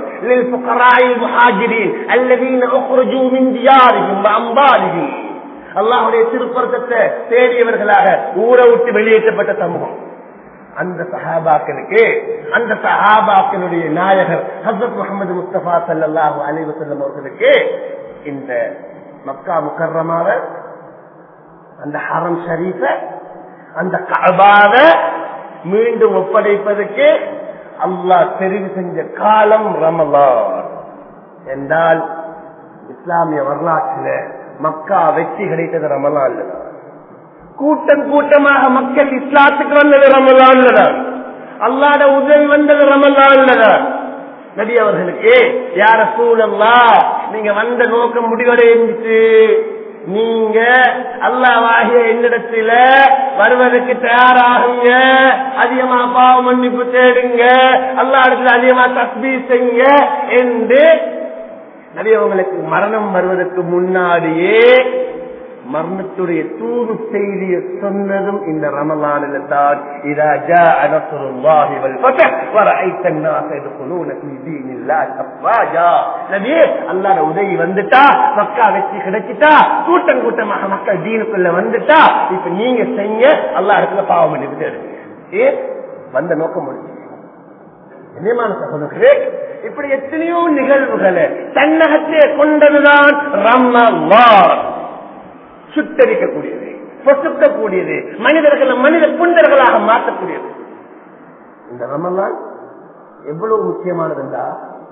அல்லாஹுடைய திருப்பரத்தை தேடியவர்களாக ஊரை விட்டு வெளியேற்றப்பட்ட சமூகம் அந்த சஹாபாக்களுக்கு அந்த சஹாபாக்களுடைய நாயகர் ஹசரத் முகமது முஸ்தபா சல்லாஹூ அலிவசல்லம் அவர்களுக்கு இந்த மக்கா முக்கரமாவ அந்த ஹரம் ஷரீஃப அந்த கபாவ மீண்டும் ஒப்படைப்பதற்கு அல்லாஹ் தெரிவு செஞ்ச காலம் ரமலான் என்றால் இஸ்லாமிய வரலாற்றில் மக்கா வெற்றி கிடைத்தது ரமலான் கூட்டம் கூட்டமாக மக்கள் இஸ்லாத்துக்கு வந்தது ரமலான்ல தான் அல்லாட உதவி வந்தது ரமலான்ல தான் நபி அவர்களுக்கு யார சூழல்லா நீங்க வந்த நோக்கம் முடிவடைஞ்சிட்டு நீங்க அல்லாவாகிய என்னிடத்துல வருவதற்கு தயாராகுங்க அதிகமா பாவ மன்னிப்பு தேடுங்க அல்லா இடத்துல அதிகமா தஸ்பீ செய்யுங்க என்று நபி அவங்களுக்கு மரணம் வருவதற்கு முன்னாடியே மரணத்துடைய தூது செய்தியை சொன்னதும் இந்த ரமலானில் தான் இதா ஜாஅ நஸ்ருல்லாஹி வல் ஃபத்ஹ் வரஐத الناس يدخلون في دين الله افواجا நபியே அல்லாஹ்வுடைய உதவி வந்துட்டா மக்கா வெற்றி கிடைச்சிட்டா கூட்டம் கூட்டமாக மக்கள் தீனுக்குள்ள வந்துட்டா இப்ப நீங்க செய்ய அல்லாஹ் இடத்துல பாவம் மன்னிப்பு தேடுங்க ஏ வந்த நோக்கம் முடிஞ்சு என்னமான சகோதரர்களே இப்படி எத்தனையோ நிகழ்வுகளை தன்னகத்தே கொண்டதுதான் ரமலான் சுட்டரிக்கக்கூடியது பொசுக்கக்கூடியது மனிதர்களை மனித புண்டர்களாக மாற்றக்கூடியது இந்த ரமலான் எவ்வளவு முக்கியமானதுண்டா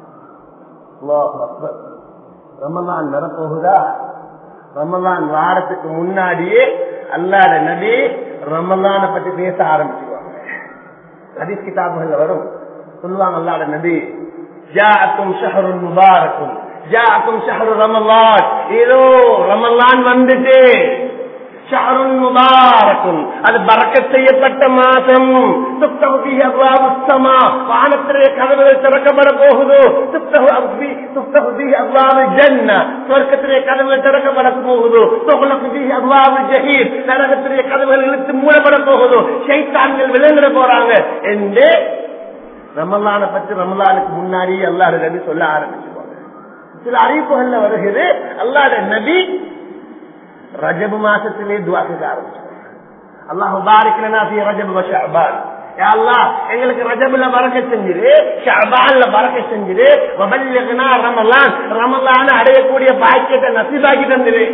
ரமலான் வரப்போகுதா ரமலான் வாரத்துக்கு முன்னாடியே அல்லாத நபி ரமலான பத்தி பேச ஆரம்பிச்சுவாங்க ஹதீஸ் கிதாபுகள் வரும் சொல்லுவாங்க அல்லாத நபி ஜாஅக்கும் ஷஹருன் முபாரக்கும் ஜாக்கும் ஷஹரு ரமலான் ஏதோ ரமலான் வந்துட்டு ஷஹருன் முபாரக்கும் அது பறக்க செய்யப்பட்ட மாசம் துப்தகுதி அவ்வாவுத்தமா வானத்திலே கதவுகள் திறக்கப்பட போகுது துப்தகுதி துப்தகுதி அவ்வாவு ஜன்ன சொர்க்கத்திலே கதவுகள் திறக்கப்பட போகுது துகுலகுதி அவ்வாவு ஜஹீர் நரகத்திலே கதவுகள் இழுத்து மூடப்பட போகுது சைத்தான்கள் விளங்கிட போறாங்க என்று ரமலான பற்றி ரமலானுக்கு முன்னாடி அல்லாஹ் நபி சொல்ல ஆரம்பிச்சுவாங்க சில அறிவிப்புகள்ல வருகிறது அல்லாத நபி ரஜபு மாசத்திலே துவா கேட்க ஆரம்பிச்சாங்க அல்லாஹ் பாரிக்கலனா ரஜபு ஷஅபான் எங்களுக்கு ரஜபுல பறக்க செஞ்சிரு ஷஅபான்ல பறக்க செஞ்சிரு வபல்லிகனா ரமலான் ரமலான் அடையக்கூடிய பாக்கியத்தை நசீபாக்கி தந்துரு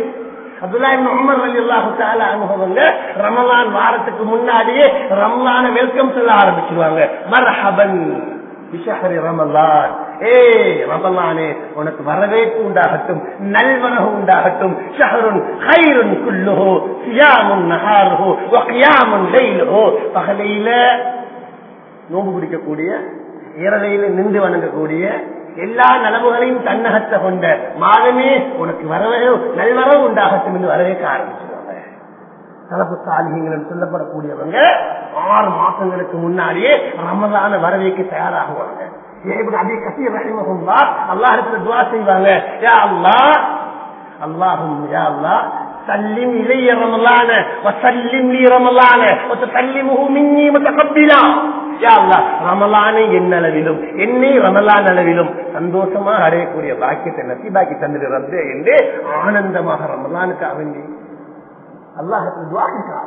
ரமலான் வாரத்துக்கு முன்னாடியே ரமலான வெல்கம் சொல்ல ஆரம்பிச்சிருவாங்க மர்ஹபன் விஷஹரி ரமலான் ஏ ரமலானே உனக்கு வரவேற்பு உண்டாகட்டும் நல்வனகு உண்டாகட்டும் ஷஹருன் ஹைருன் குல்லுஹோ சியாமுன் நஹாருஹோ வகியாமுன் லைலுஹோ பகலையில நோம்பு பிடிக்கக்கூடிய இரவையில நின்று வணங்கக்கூடிய எல்லா நலவுகளையும் தன்னகத்தை கொண்ட மாதமே உனக்கு வரவே நல்வரவு உண்டாகட்டும் என்று வரவேற்க ஆரம்பிச்சிருவாங்க தலப்பு சாலிகள் சொல்லப்படக்கூடியவங்க ஆறு மாசங்களுக்கு முன்னாடியே ரமதான வரவேற்க தயாராகுவாங்க அதே கசீர் ரஹிமகுல்லா அல்லாஹ் துவா செய்வாங்க யா அல்லா அல்லாஹும் யா அல்லா سلم إلي رمضان وسلم لي رمضان وتسلمه مني متقبلا யா அல்லாஹ் ரமலானை என் அளவிலும் என்னை ரமலான் அளவிலும் சந்தோஷமா அடையக்கூடிய பாக்கியத்தை நசீபாக்கி தந்துடு ரப்பே என்று ஆனந்தமாக ரமலானுக்காக வேண்டி அல்லாஹத்தில் துவாக்கிட்டார்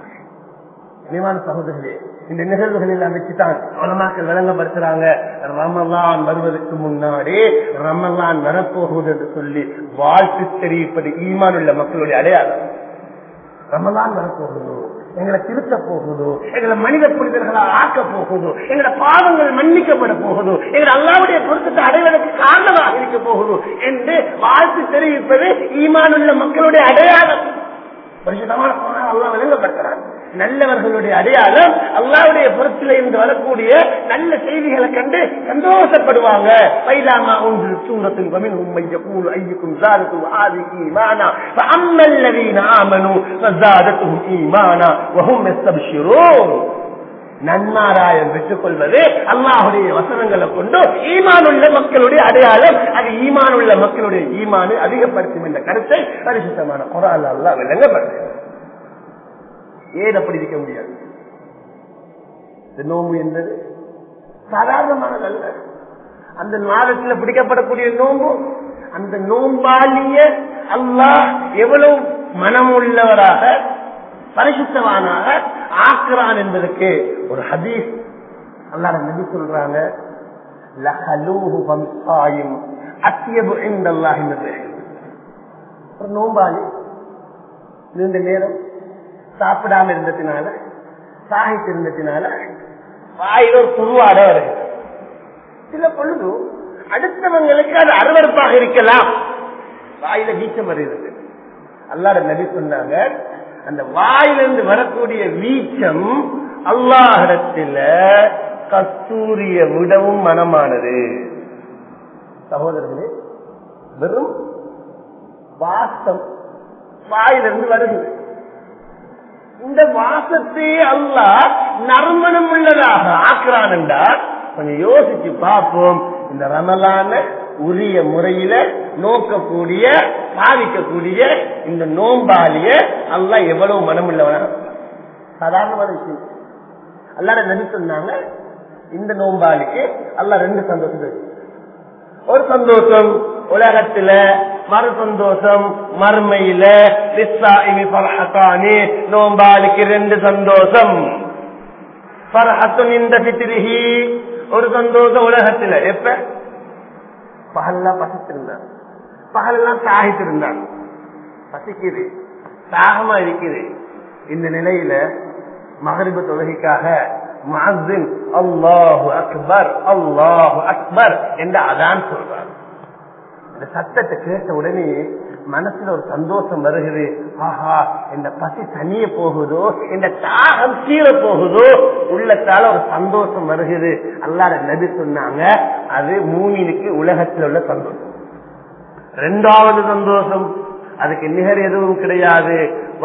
இனிமான சகோதரர்களே இந்த நிகழ்வுகள் எல்லாம் வச்சுதான் உலமாக்கள் விளங்கப்படுத்துறாங்க ரமலான் வருவதற்கு முன்னாடி ரமலான் வரப்போகுது என்று சொல்லி வாழ்த்து தெரிவிப்பது ஈமான் உள்ள மக்களுடைய அடையாளம் ரமலான் வரப்போகுது எங்களை திருத்த போகுது எங்களை மனித புனிதர்களால் ஆக்க போகுது எங்களோட பாவங்கள் மன்னிக்கப்பட போகுது எங்களை அல்லாவுடைய பொருத்தத்தை அடைவதற்கு காரணமாக இருக்க போகுது என்று வாழ்த்து தெரிவிப்பது ஈமானுள்ள மக்களுடைய அடையாளம் பரிசுத்தமான குரான் அல்லாஹ் விளங்கப்படுத்துறான் நல்லவர்களுடைய அடையாளம் அல்லாவுடைய பொருத்தில இருந்து வரக்கூடிய நல்ல செய்திகளை கண்டு சந்தோஷப்படுவாங்க பைலாமா ஒன்று சூரத்தின் பமின் உண்மை கூழ் ஐயுக்கும் ஜாலுக்கும் ஆதி ஈமானா فأما الذين آمنوا فزادتهم إيمانا وهم يستبشرون நன்மாராயம் பெற்றுக் கொள்வது அல்லாஹுடைய வசனங்களை கொண்டு ஈமானுள்ள மக்களுடைய அடையாளம் அது ஈமானுள்ள மக்களுடைய ஈமானு அதிகப்படுத்தும் என்ற கருத்தை பரிசுத்தமான குரான் அல்லாஹ் விளங்கப்படுது ஏன் அப்படி இருக்க முடியாது இந்த நோம்பு என்பது சாதாரணமானதல்ல அந்த மாதத்தில் பிடிக்கப்படக்கூடிய நோம்பு அந்த நோம்பாளிய அல்லாஹ் எவ்வளவு மனம் உள்ளவராக பரிசுத்தவானாக ஆக்குறான் என்பதற்கு ஒரு ஹதீஸ் அல்லாத நபி சொல்றாங்க லஹலூஹு வம்சாயும் அத்தியபு இந்தல்லாஹ் என்று ஒரு நோம்பாளி நீண்ட நேரம் சாப்பிடாம இருந்ததுனால சாகித்து இருந்ததுனால வாயில ஒரு துருவாட வருது சில பொழுது அடுத்தவங்களுக்கு அது அருவறுப்பாக இருக்கலாம் வாயில வீச்சம் வருகிறது அல்லாட நபி சொன்னாங்க அந்த வாயிலிருந்து வரக்கூடிய வீச்சம் அல்லாஹிடத்தில் கஸ்தூரிய விடவும் மனமானது சகோதரர்களே வெறும் வாசம் வாயிலிருந்து வருகிறது இந்த வாசத்தை அல்லாஹ் நறுமணம் உள்ளதாக ஆக்குறான் என்றால் கொஞ்சம் யோசிச்சு பார்ப்போம் இந்த ரமலான உரிய முறையில நோக்கக்கூடிய பாதிக்கக்கூடிய இந்த நோம்பாலிய அல்லா எவ்வளவு மனம் உள்ளவன சாதாரணமான விஷயம் அல்லாட நபி சொன்னாங்க இந்த நோம்பாளிக்கு அல்ல ரெண்டு சந்தோஷம் ஒரு சந்தோஷம் உலகத்துல மறு சந்தோஷம் மறுமையில நோம்பாளிக்கு ரெண்டு சந்தோஷம் இந்த பித்திரிகி ஒரு சந்தோஷம் உலகத்துல எப்ப பகல்லாம் பசித்திருந்தான் பகல்லாம் தாகித்திருந்தான் பசிக்குது தாகமா இருக்குது இந்த நிலையில மகரிப தொழுகைக்காக மஹின் அல்லாஹு அக்பர் அல்லாஹு அக்பர் என்று அதான் சொல்றார் இந்த சத்தத்தை கேட்ட உடனே மனசுல ஒரு சந்தோஷம் வருகிறது ஆஹா இந்த பசி தனிய போகுதோ இந்த தாகம் கீழே போகுதோ உள்ளத்தால ஒரு சந்தோஷம் வருகிறது அல்லாத நபி சொன்னாங்க அது மூமினுக்கு உலகத்தில் உள்ள சந்தோஷம் ரெண்டாவது சந்தோஷம் அதுக்கு நிகர் எதுவும் கிடையாது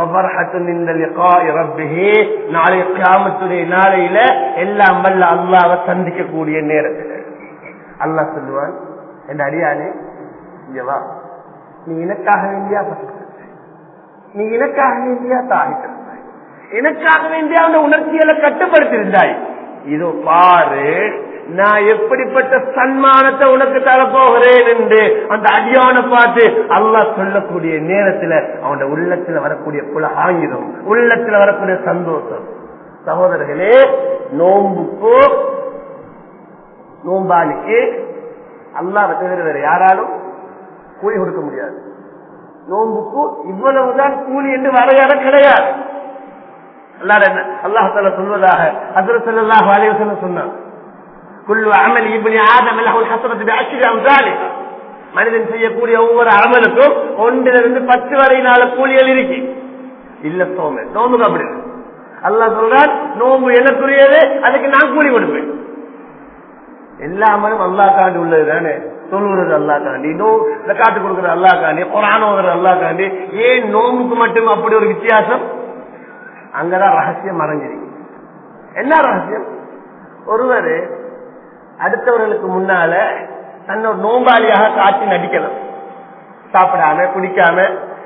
நாளை கிராமத்துடைய நாளையில எல்லாம் வல்ல அல்லாவை சந்திக்கக்கூடிய நேரத்தில் அல்லா சொல்லுவான் என் அடியானே இங்க வா நீ எனக்காக வேண்டியா நீ எனக்காக வேண்டியா தாகிட்டிருந்தாய் எனக்காக வேண்டியா அந்த உணர்ச்சிகளை கட்டுப்படுத்தியிருந்தாய் இதோ பாரு நான் எப்படிப்பட்ட சன்மானத்தை உனக்கு தரப்போகிறேன் என்று அந்த அடியான பார்த்து அல்லா சொல்லக்கூடிய நேரத்துல அவனோட உள்ளத்துல வரக்கூடிய புலகாங்கிதம் உள்ளத்துல வரக்கூடிய சந்தோஷம் சகோதரர்களே நோம்புக்கு நோம்பாளிக்கு அல்லாவை தவிர வேற யாராலும் கூலி கொடுக்க முடியாது நோன்புக்கு இவ்வளவுதான் கூலி என்று வரையறை கிடையாது அல்லாஹால சொல்வதாக அதிரசல்லாஹ் அலைவசன சொன்னான் குல்லு அமல் இப்படி ஆதம் ஹசரத்து அச்சுரி அம்சாலி மனிதன் செய்யக்கூடிய ஒவ்வொரு அமலுக்கும் ஒன்றிலிருந்து பத்து வரை நாள் கூலிகள் இருக்கு இல்ல சோமே நோம்புக்கு அப்படி அல்லாஹ் சொல்றான் நோம்பு எனக்குரியது அதுக்கு நான் கூலி கொடுப்பேன் எல்லா அமலும் அல்லா காண்டி உள்ளது தானே சொல்லுறது அல்லா காண்டி நோ காட்டு கொடுக்கறது அல்லா காண்டி குரான் ஓதுறது அல்லா காண்டி ஏன் நோம்புக்கு மட்டும் அப்படி ஒரு வித்தியாசம் அங்கதான் ரகசியம் மறைஞ்சிருக்கு என்ன ரகசியம் ஒருவர் அடுத்தவர்களுக்கு முன்னால தன்னோட நோம்பாளியாக காட்சி நடிக்கலாம் சாப்பிடாம குடிக்காம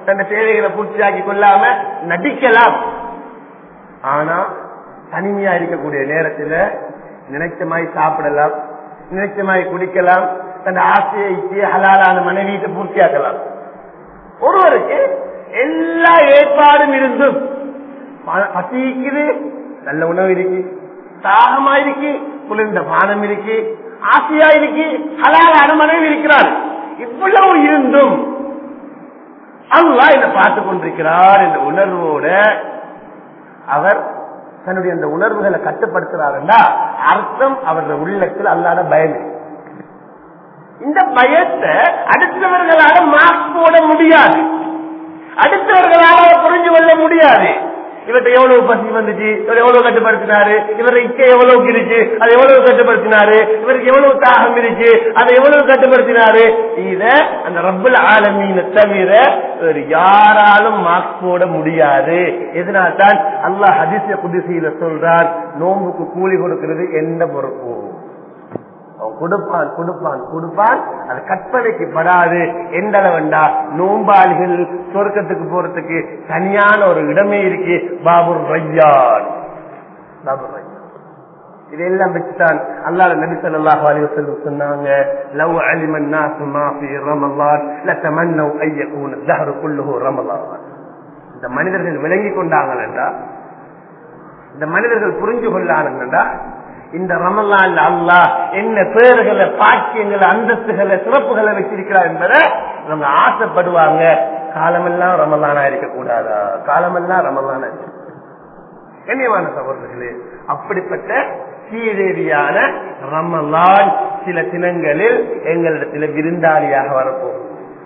தன் தேவைகளை பூர்த்தியாக்கி கொள்ளாம நடிக்கலாம் ஆனா தனிமையா இருக்கக்கூடிய நேரத்துல நினைச்ச மாதிரி சாப்பிடலாம் நினைச்ச மாதிரி குடிக்கலாம் தன் ஆசையை இச்சையை ஹலாலான மனைவியை பூர்த்தியாக்கலாம் ஒருவருக்கு எல்லா ஏற்பாடும் இருந்தும் ப- பசிக்குது நல்ல உணவு இருக்கு தாகமா இருக்கு குளிர்ந்த பானம் இருக்கு ஆசையா இருக்கு ஹலாலான மனைவி இருக்கிறார் இவ்வளவு இருந்தும் அல்லாஹ் என்ன பார்த்து கொண்டிருக்கிறார் என்ற உணர்வோட அவர் தன்னுடைய அந்த உணர்வுகளை கட்டுப்படுத்துறாருன்னா அர்த்தம் அவருடைய உள்ளத்தில் அல்லாத பயம் இருக்கு. இந்த பயத்தை அடுத்தவர்களால மாஸ்க் போட முடியாது அடுத்தவர்களால அதை புரிஞ்சு கொள்ள முடியாது இவர்கிட்ட எவ்வளவு பசி வந்துச்சு இவர் எவ்வளவு கட்டுப்படுத்தினாரு இவரை இச்சை எவ்வளவு இருச்சு அதை எவ்வளவு கட்டுப்படுத்தினாரு இவருக்கு எவ்வளவு தாகம் இருச்சு அதை எவ்வளவு கட்டுப்படுத்தினாரு இத அந்த ரப்பல் ஆலமீன தவிர வேறு யாராலும் மார்க் போட முடியாது எதனால்தான் அல்லாஹ் ஹதீஸ குதிசையில சொல்றான் நோம்புக்கு கூலி கொடுக்கிறது என்ன பொறுப்பு அவன் கொடுப்பான் கொடுப்பான் கொடுப்பான் அது கற்பனைக்கு படாது எந்த அளவுண்டா நோம்பாளிகள் சொர்க்கத்துக்கு போறதுக்கு தனியான ஒரு இடமே இருக்கு பாபுர் ரையான் பாபுர் ரையான் இதெல்லாம் வச்சுதான் அல்லாஹ் நபி ஸல்லல்லாஹு அலைஹி வஸல்லம் சொன்னாங்க லவ் அலிம الناس ما في رمضان لتمنوا ان يكون الدهر كله رمضان இந்த மனிதர்கள் விளங்கி கொண்டாங்கன்னா இந்த மனிதர்கள் புரிஞ்சு கொள்ளானுங்கண்டா இந்த ரமலான் அல்லாஹ் என்ன பேர்களை பாக்கியங்களை அந்தஸ்துகளை சிறப்புகளை வச்சிருக்கிறார் என்பதை இவங்க ஆசைப்படுவாங்க காலமெல்லாம் ரமலானா இருக்க கூடாதா காலமெல்லாம் ரமலானா இருக்க கண்ணியமான சகோதரர்களே அப்படிப்பட்ட சீரேரியான ரமலான் சில தினங்களில் எங்களிடத்தில் விருந்தாளியாக வரப்போகும்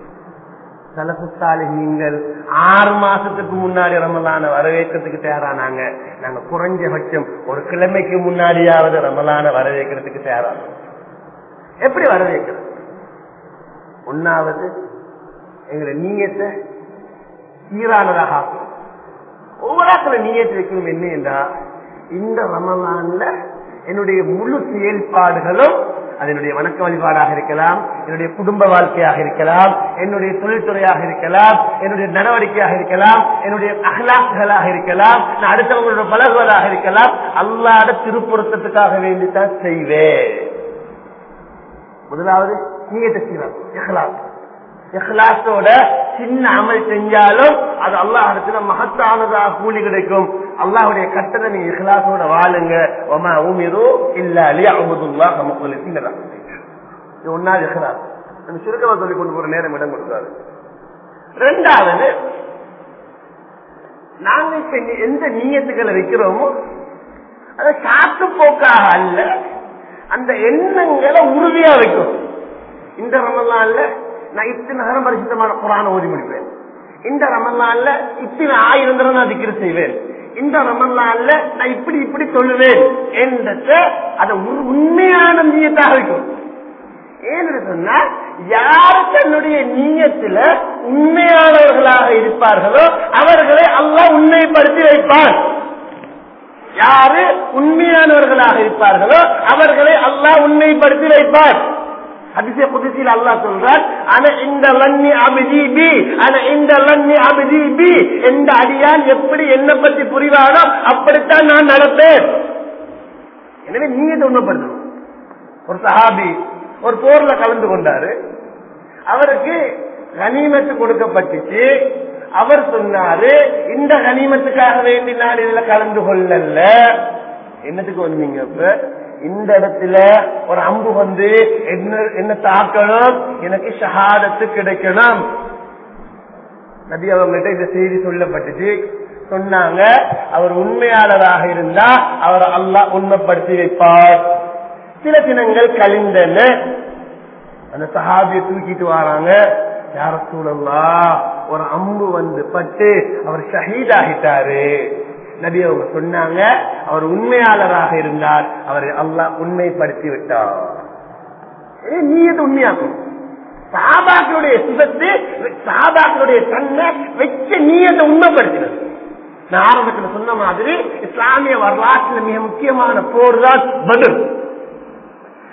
நீங்கள் ஆறு மாசத்துக்கு முன்னாடி ரமலான வரவேற்கிறதுக்கு தயாரானாங்க நாங்க குறைஞ்சபட்சம் ஒரு கிழமைக்கு முன்னாடியாவது ரமலான வரவேற்கிறதுக்கு தயாரானோம் எப்படி வரவேற்கிறது ஒன்னாவது எங்களை நீயத்தை சீரானதாக ஆக்கும் ஒவ்வொரு ஆக்களை நீயத்தை வைக்கணும் என்ன என்றா இந்த ரமலான்ல என்னுடைய முழு செயல்பாடுகளும் அதனுடைய வணக்க வழிபாடாக இருக்கலாம் என்னுடைய குடும்ப வாழ்க்கையாக இருக்கலாம் என்னுடைய தொழில்துறையாக இருக்கலாம் என்னுடைய நடவடிக்கையாக இருக்கலாம் என்னுடைய அகலாக்குகளாக இருக்கலாம் நான் அடுத்தவங்களோட பழகுவதாக இருக்கலாம் அல்லாத திருப்பொருத்தத்துக்காக வேண்டித்தான் செய்வேன் முதலாவது நீயத்தை செய்யலாம் இஹ்லாஸ் இஹ்லாஸோட சின்ன அமல் செஞ்சாலும் அது அல்லாஹ் இடத்துல மகத்தானதாக கூலி கிடைக்கும் அல்லாஹுடைய கட்டளை நீங்க இஹ்லாஸோட வாழுங்க ஒமா உமிரு இல்ல அலி அஹமதுல்லா நமக்கு இது ஒன்னாவது இஹ்லாஸ் நம்ம சுருக்கமா சொல்லி கொண்டு போற நேரம் இடம் கொடுக்காது ரெண்டாவது நாங்க இப்ப எந்த நீயத்துக்களை வைக்கிறோமோ அதை காத்து போக்காக அல்ல அந்த எண்ணங்களை உறுதியா வைக்கும் இந்த ரமலான்ல நான் இத்தனை நேரம் பரிசுத்தமான குரான ஓதி முடிப்பேன் இந்த ரமலான்ல இத்தனை ஆயிரம் தரம் நான் திக்கிற செய்வேன் இந்த ரமலான்ல நான் இப்படி இப்படி சொல்லுவேன் என்றத அதை ஒரு உண்மையான நீயத்தாக வைக்கும் ஏன்னு சொன்னா யாரு தன்னுடைய நீயத்துல உண்மையானவர்களாக இருப்பார்களோ அவர்களை அல்லாஹ் உண்மைப்படுத்தி வைப்பார் யாரு உண்மையானவர்களாக இருப்பார்களோ அவர்களை அல்லாஹ் உண்மைப்படுத்தி வைப்பார் அதிசய புதிசில் அல்லாஹ் சொல்றார் ஆனா இந்த லன்னி அபிஜி பி ஆனா இந்த லன்னி அபிஜி பி எந்த அடியான் எப்படி என்ன பற்றி புரிவானோ அப்படித்தான் நான் நடப்பேன் எனவே நீங்க இதை உண்மைப்படுத்தணும் ஒரு சஹாபி ஒரு போர்ல கலந்து கொண்டாரு அவருக்கு கனிமத்து கொடுக்கப்பட்டுச்சு அவர் சொன்னாரு இந்த கனிமத்துக்காக வேண்டி நான் இதுல கலந்து கொள்ளல என்னத்துக்கு வந்தீங்க இப்ப இந்த இடத்துல ஒரு அம்பு வந்து என்ன என்ன தாக்கணும் எனக்கு ஷஹாதத்து கிடைக்கணும் நபி அவங்ககிட்ட இந்த செய்தி சொல்லப்பட்டுச்சு சொன்னாங்க அவர் உண்மையாளராக இருந்தா அவர் அல்லாஹ் உண்மைப்படுத்தி வைப்பார் சில தினங்கள் கழிந்தன அந்த சஹாபியை தூக்கிட்டு வராங்க யார சூழல்லா ஒரு அம்பு வந்து பட்டு அவர் ஷஹீத் ஆகிட்டாரு நபி அவங்க சொன்னாங்க அவர் உண்மையாளராக இருந்தார் அவரை அல்லாஹ் உண்மைப்படுத்தி விட்டார் ஏ, நீ இது உண்மையாக்கும் சாபாக்களுடைய சிவத்து சாபாக்களுடைய தன்னை வச்ச நீ அதை உண்மைப்படுத்தினது நான் ஆரம்பத்தில் சொன்ன மாதிரி இஸ்லாமிய வரலாற்றில் மிக முக்கியமான போர் தான் பதில்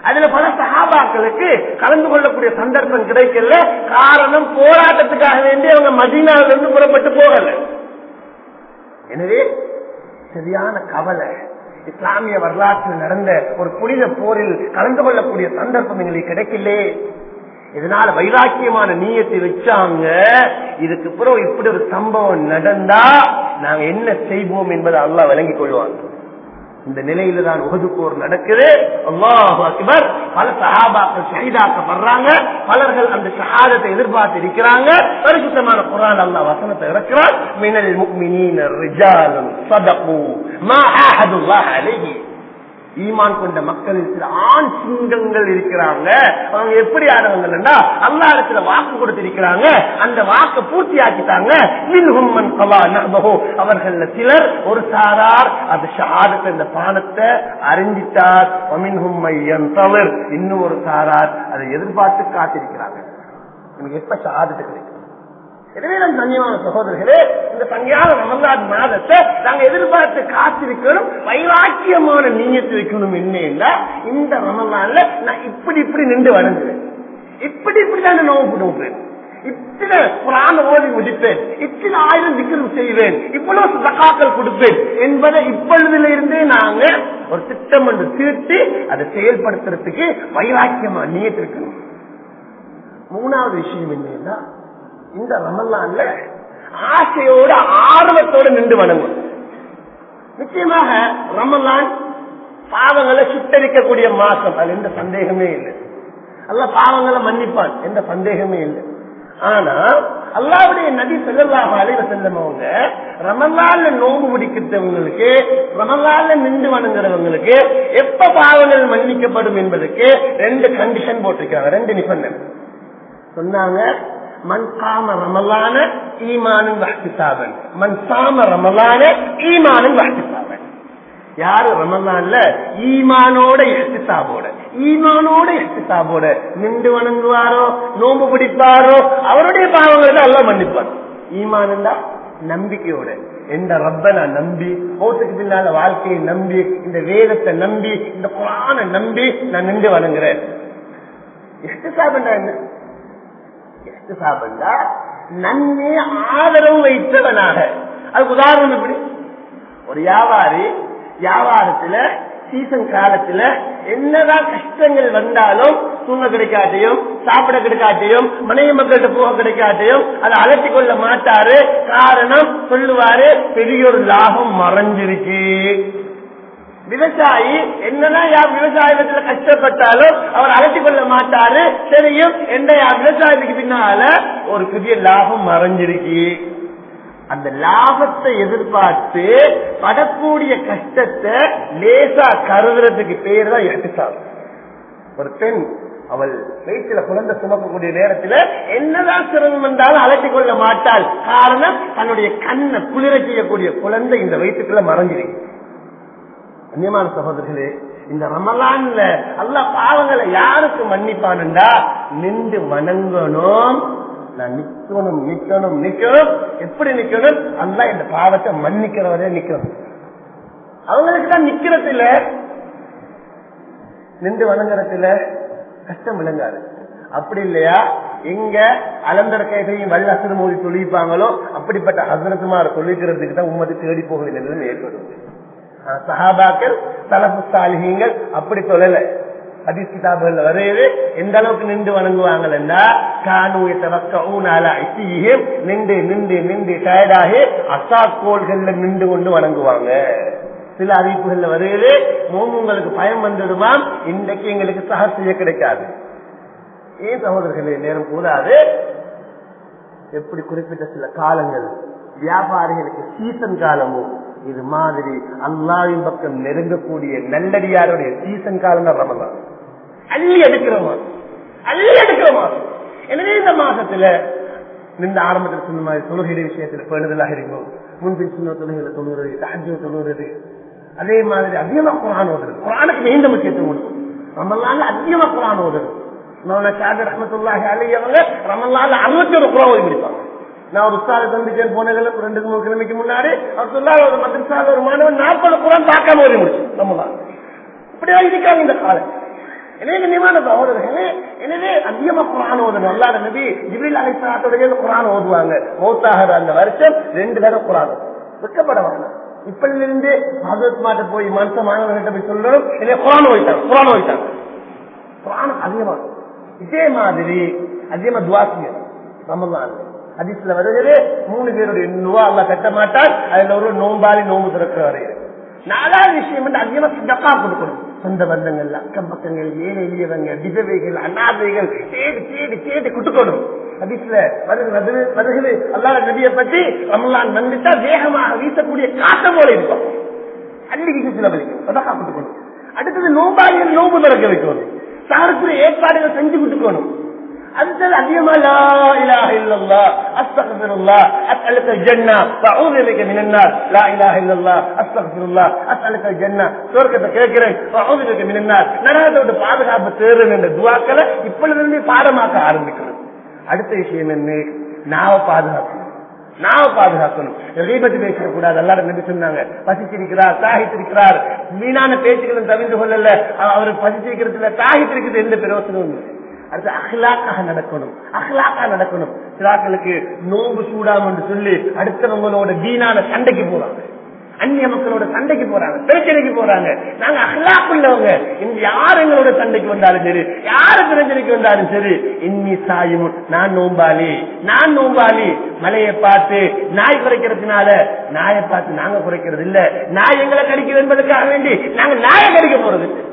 அதுல பல சகாபாக்களுக்கு கலந்து கொள்ளக்கூடிய சந்தர்ப்பம் கிடைக்கல காரணம் போராட்டத்துக்காக வேண்டி அவங்க மதீனாவில இருந்து புறப்பட்டு போகல எனவே சரியான கவலை இஸ்லாமிய வரலாற்றில் நடந்த ஒரு புனித போரில் கலந்து கொள்ளக்கூடிய சந்தர்ப்பம் எங்களுக்கு கிடைக்கலே இதனால வைராக்கியமான நீயத்தை வச்சாங்க இதுக்கு பிறகு இப்படி ஒரு சம்பவம் நடந்தா நாங்க என்ன செய்வோம் என்பதை அல்லாஹ் விளங்கிக் கொள்வாங்க இந்த நிலையில தான் உகது போர் நடக்குது அல்லாஹ் அக்பர் பல சஹாபாக்கள் ஷஹீதாக்கப்படுறாங்க பலர்கள் அந்த ஷஹாதத்தை எதிர்பார்த்து இருக்கிறாங்க பரிசுத்தமான குரான் அல்லாஹ் வசனத்தை இறக்கிறார் மினல் முக்மினீன ரிஜாலும் சதகு மா ஆஹதுல்லாஹ் அலைஹி ஈமான் கொண்ட மக்களில் சில ஆண் சிங்கங்கள் இருக்கிறாங்க அவங்க எப்படி ஆனவங்கன்னா அல்லா இடத்துல வாக்கு கொடுத்திருக்கிறாங்க அந்த வாக்கு பூர்த்தி ஆக்கிட்டாங்க அவர்கள் சிலர் ஒரு சாரார் அது ஷஹாதத்தை இந்த பானத்தை அறிஞ்சிட்டார் தவிர இன்னும் ஒரு சாரார் அதை எதிர்பார்த்து காத்திருக்கிறாங்க எனக்கு எப்ப ஷஹாதத்தை கிடைக்கும் எனவே நம் கண்ணியமான சகோதரர்களே இந்த சங்கியான ரமலான் மாதத்தை நாங்க எதிர்பார்த்து காத்திருக்கணும் வைராக்கியமான நீயத்து வைக்கணும் என்ன இந்த ரமலான்ல நான் இப்படி இப்படி நின்று வணங்குவேன் இப்படி இப்படி தான் நோவு போடுவேன் இத்தனை புராண ஓடி முடிப்பேன் இத்தனை ஆயிரம் திக்கரம் செய்வேன் இவ்வளவு சகாக்கள் கொடுப்பேன் என்பதை இப்பொழுதுல இருந்தே நாங்க ஒரு திட்டம் என்று தீர்த்தி அதை செயல்படுத்துறதுக்கு வைராக்கியமா நீயத்திருக்கணும் மூணாவது விஷயம் என்னன்னா இந்த ரமலான்ல ஆசையோட ஆர்வத்தோட நின்று வணங்கும் நிச்சயமாக ரமலான் பாவங்களை சுட்டரிக்கக்கூடிய மாசம் அது எந்த சந்தேகமே இல்லை அல்ல பாவங்களை மன்னிப்பான் எந்த சந்தேகமே இல்லை ஆனா அல்லாவுடைய நதி செல்லல்லாக அலைவ செல்லமவங்க ரமலான்ல நோம்பு முடிக்கிறவங்களுக்கு ரமலான்ல நின்று வணங்குறவங்களுக்கு எப்ப பாவங்கள் மன்னிக்கப்படும் என்பதற்கு ரெண்டு கண்டிஷன் போட்டிருக்காங்க ரெண்டு நிபந்தனை சொன்னாங்க மண் காம ரமலான ஈமானும் வஹ்திசாபன் மண் சாம ரமலான ஈமானும் வஹ்திசாபன் யாரு ரமலான்ல ஈமானோட எஹ்திசாபோட ஈமானோட எஹ்திசாபோட நின்று வணங்குவாரோ நோம்பு பிடிப்பாரோ அவருடைய பாவங்களை எல்லாம் மன்னிப்பார் ஈமான் நம்பிக்கையோட எந்த ரப்ப நான் நம்பி மௌத்துக்கு பின்னால வாழ்க்கையை நம்பி இந்த வேதத்தை நம்பி இந்த குரான நம்பி நான் நின்று வணங்குறேன் எஹ்திசாபன் என்ன சாப்பிட்டா நன்மை ஆதரவு வைத்தவனாக அதுக்கு உதாரணம் எப்படி ஒரு வியாபாரி வியாபாரத்துல சீசன் காலத்துல என்னதான் கஷ்டங்கள் வந்தாலும் தூங்க கிடைக்காட்டியும் சாப்பிட கிடைக்காட்டியும் மனைவி மக்கள்கிட்ட போக கிடைக்காட்டியும் அதை அலட்டி கொள்ள மாட்டாரு காரணம் சொல்லுவாரு பெரிய ஒரு லாபம் மறைஞ்சிருக்கு விவசாயி என்னதான் யார் விவசாயத்துல கஷ்டப்பட்டாலும் அவர் அழைத்து கொள்ள மாட்டாரு தெரியும் என்ன விவசாயத்துக்கு பின்னால ஒரு பெரிய லாபம் மறைஞ்சிருக்கு அந்த லாபத்தை எதிர்பார்த்து படக்கூடிய கஷ்டத்தை லேசா கருதுறதுக்கு பேர் தான் எட்டுசாமி ஒரு பெண் அவள் வயிற்றுல குழந்தை சுமக்கக்கூடிய நேரத்துல என்னதான் சிரமம் வந்தாலும் அழைத்துக் கொள்ள மாட்டாள் காரணம் தன்னுடைய கண்ணை குளிர செய்யக்கூடிய குழந்தை இந்த வயிற்றுக்குள்ள மறைஞ்சிருக்கு கண்ணியமான சகோதரர்களே இந்த ரமலான்ல அல்ல பாவங்களை யாருக்கு மன்னிப்பானுண்டா நின்று வணங்கணும் நான் நிக்கணும் நிக்கணும் நிக்கணும் எப்படி நிக்கணும் அல்ல இந்த பாவத்தை மன்னிக்கிறவரே நிக்கணும் அவங்களுக்கு தான் நிக்கிறது இல்ல நின்று வணங்குறதுல கஷ்டம் விளங்காது அப்படி இல்லையா எங்க அலந்தர கைகையும் வல்ல அசுரமோதி சொல்லிப்பாங்களோ அப்படிப்பட்ட ஹசரத்துமார் சொல்லிக்கிறதுக்கு தான் உண்மதி தேடி போகிற நிலைமை ஏற்படும் சஹாபாக்கள் தலப்பு சாலிகங்கள் அப்படி சொல்லல ஹதீஸ் கிதாபுகள் வரையது எந்த அளவுக்கு நின்று வணங்குவாங்கன்னா நின்று நின்று நின்று டயர்டாகி அசாக்கோள்கள்ல நின்று கொண்டு வணங்குவாங்க சில அறிவிப்புகள்ல வரையது மோமுங்களுக்கு பயம் வந்துடுமாம் இன்றைக்கு எங்களுக்கு சக செய்ய கிடைக்காது ஏன் சகோதரர்களே நேரம் கூடாது எப்படி குறிப்பிட்ட சில காலங்கள் வியாபாரிகளுக்கு சீசன் காலமும் இது மாதிரி அல்லாவின் பக்கம் நெருங்கக்கூடிய நல்லடியாருடைய சீசன் காலம் தான் ரமதான் அள்ளி எடுக்கிற மாதம் அள்ளி எடுக்கிற மாதம் எனவே இந்த மாசத்துல நின்ற ஆரம்பத்தில் சொன்ன மாதிரி தொழுகிற விஷயத்துல பேணுதலாக இருக்கும் முன்பின் சொன்ன தொழுகையில தொழுகிறது தஹஜ்ஜு தொழுகிறது அதே மாதிரி அதிகமா குரான் ஓதுறது குரானுக்கு நீண்ட முக்கியத்துவம் கொடுக்கும் ரமல்லால அதிகமா குரான் ஓதுறது மௌன ஷாஜர் ரஹமத்துல்லாஹி அலைஹி அவங்க ரமல்லால அறுபத்தி ஒரு குரான் ஓதி முடிப்பாங்க நான் ஒரு உஸ்தாத சந்திச்சேன் போனதுல ரெண்டு மூணு கிழமைக்கு முன்னாடி அவர் சொல்லாத ஒரு மதரசால ஒரு மாணவன் நாற்பது குரான் பார்க்காம ஓதி முடிச்சு ரமலான் இப்படியா இருக்காங்க இந்த காலம் எனவே கண்ணியமான சகோதரர்களே எனவே அதிகமா குரான் ஓதணும் அல்லாத நபி ஜிபில் அலிசாத்துடைய குரான் ஓதுவாங்க மௌத்தாகிற அந்த வருஷம் ரெண்டு தடவை குரான் வெக்கப்பட வேண்டாம் இப்பல இருந்து ஹசரத் மாட்ட போய் மனுஷ மாணவர்கிட்ட போய் சொல்லணும் இல்லை குரான் ஓய்த்தாங்க குரான் ஓய்த்தாங்க குரான் அதிகமா இதே மாதிரி அதிகமா துவாசிங்க ரமதான் அதிசல வருகிறது மூணு பேருடைய நுவா அல்ல கட்ட மாட்டால் அதுல ஒரு நோம்பாளி நோம்பு திறக்கிற வரையில் நாலாவது விஷயம் வந்து அதிகமா சித்தப்பா கொடுக்கணும் சொந்த பந்தங்கள் அக்கம் பக்கங்கள் ஏழை எளியவங்க விதவைகள் அநாதைகள் தேடி தேடி தேடி கொடுக்கணும் அதிசல வருகிறது அல்லாத நபியை பற்றி ரமலான் வந்துட்டா வேகமாக வீசக்கூடிய காத்த போல இருக்கும் அன்னைக்கு சில வலிக்கும் அதக்கா கொடுக்கணும் அடுத்தது நோம்பாளிகள் நோம்பு திறக்க வைக்கணும் சாருக்குரிய ஏற்பாடுகள் செஞ்சு கொடுக்கணும் அடுத்தது அதிகமா லா இலாஹ இல்லல்லாஹ் அஸ்தக்ஃபிருல்லாஹ் அஸ்அலுக ஜன்னா வஅஊது பிக மினன் நார் லா இலாஹ இல்லல்லாஹ் அஸ்தக்ஃபிருல்லாஹ் அஸ்அலுக ஜன்னா சொர்க்கத்தை கேட்கிறேன் வஅஊது பிக மினன் நார் நரகத்தோட பாதுகாப்பு தேடுறேன் என்ற துஆக்களை இப்பொழுது பாடமாக்க ஆரம்பிக்கணும் அடுத்த விஷயம் என்ன நாவ பாதுகாக்கணும் நாவ பாதுகாக்கணும் ரீபத்து பேசக்கூடாது எல்லாரும் நம்பி சொன்னாங்க பசிச்சிருக்கிறார் தாகித்திருக்கிறார் வீணான பேச்சுகளும் தவிர்த்து கொள்ளல அவர் பசிச்சிருக்கிறதுல தாகித்திருக்கிறது எந்த பிரயோசனமும் இல்லை அடுத்து அஹ்லாக்காக நடக்கணும் அஹ்லாக்கா நடக்கணும் சிலாக்களுக்கு நோம்பு சூடாம் என்று சொல்லி அடுத்தவங்களோட வீணான சண்டைக்கு போறாங்க அந்நிய மக்களோட சண்டைக்கு போறாங்க பிரச்சனைக்கு போறாங்க நாங்க அஹ்லாக் உள்ளவங்க இங்க யார் எங்களோட சண்டைக்கு வந்தாலும் சரி யாரு பிரச்சனைக்கு வந்தாலும் சரி இன்னி சாயும் நான் நோம்பாளி நான் நோம்பாளி மலையை பார்த்து நாய் குறைக்கிறதுனால நாயை பார்த்து நாங்க குறைக்கிறது இல்ல நாய் எங்களை கடிக்கிறது என்பதற்காக வேண்டி நாங்க நாயை கடிக்க போறது இல்லை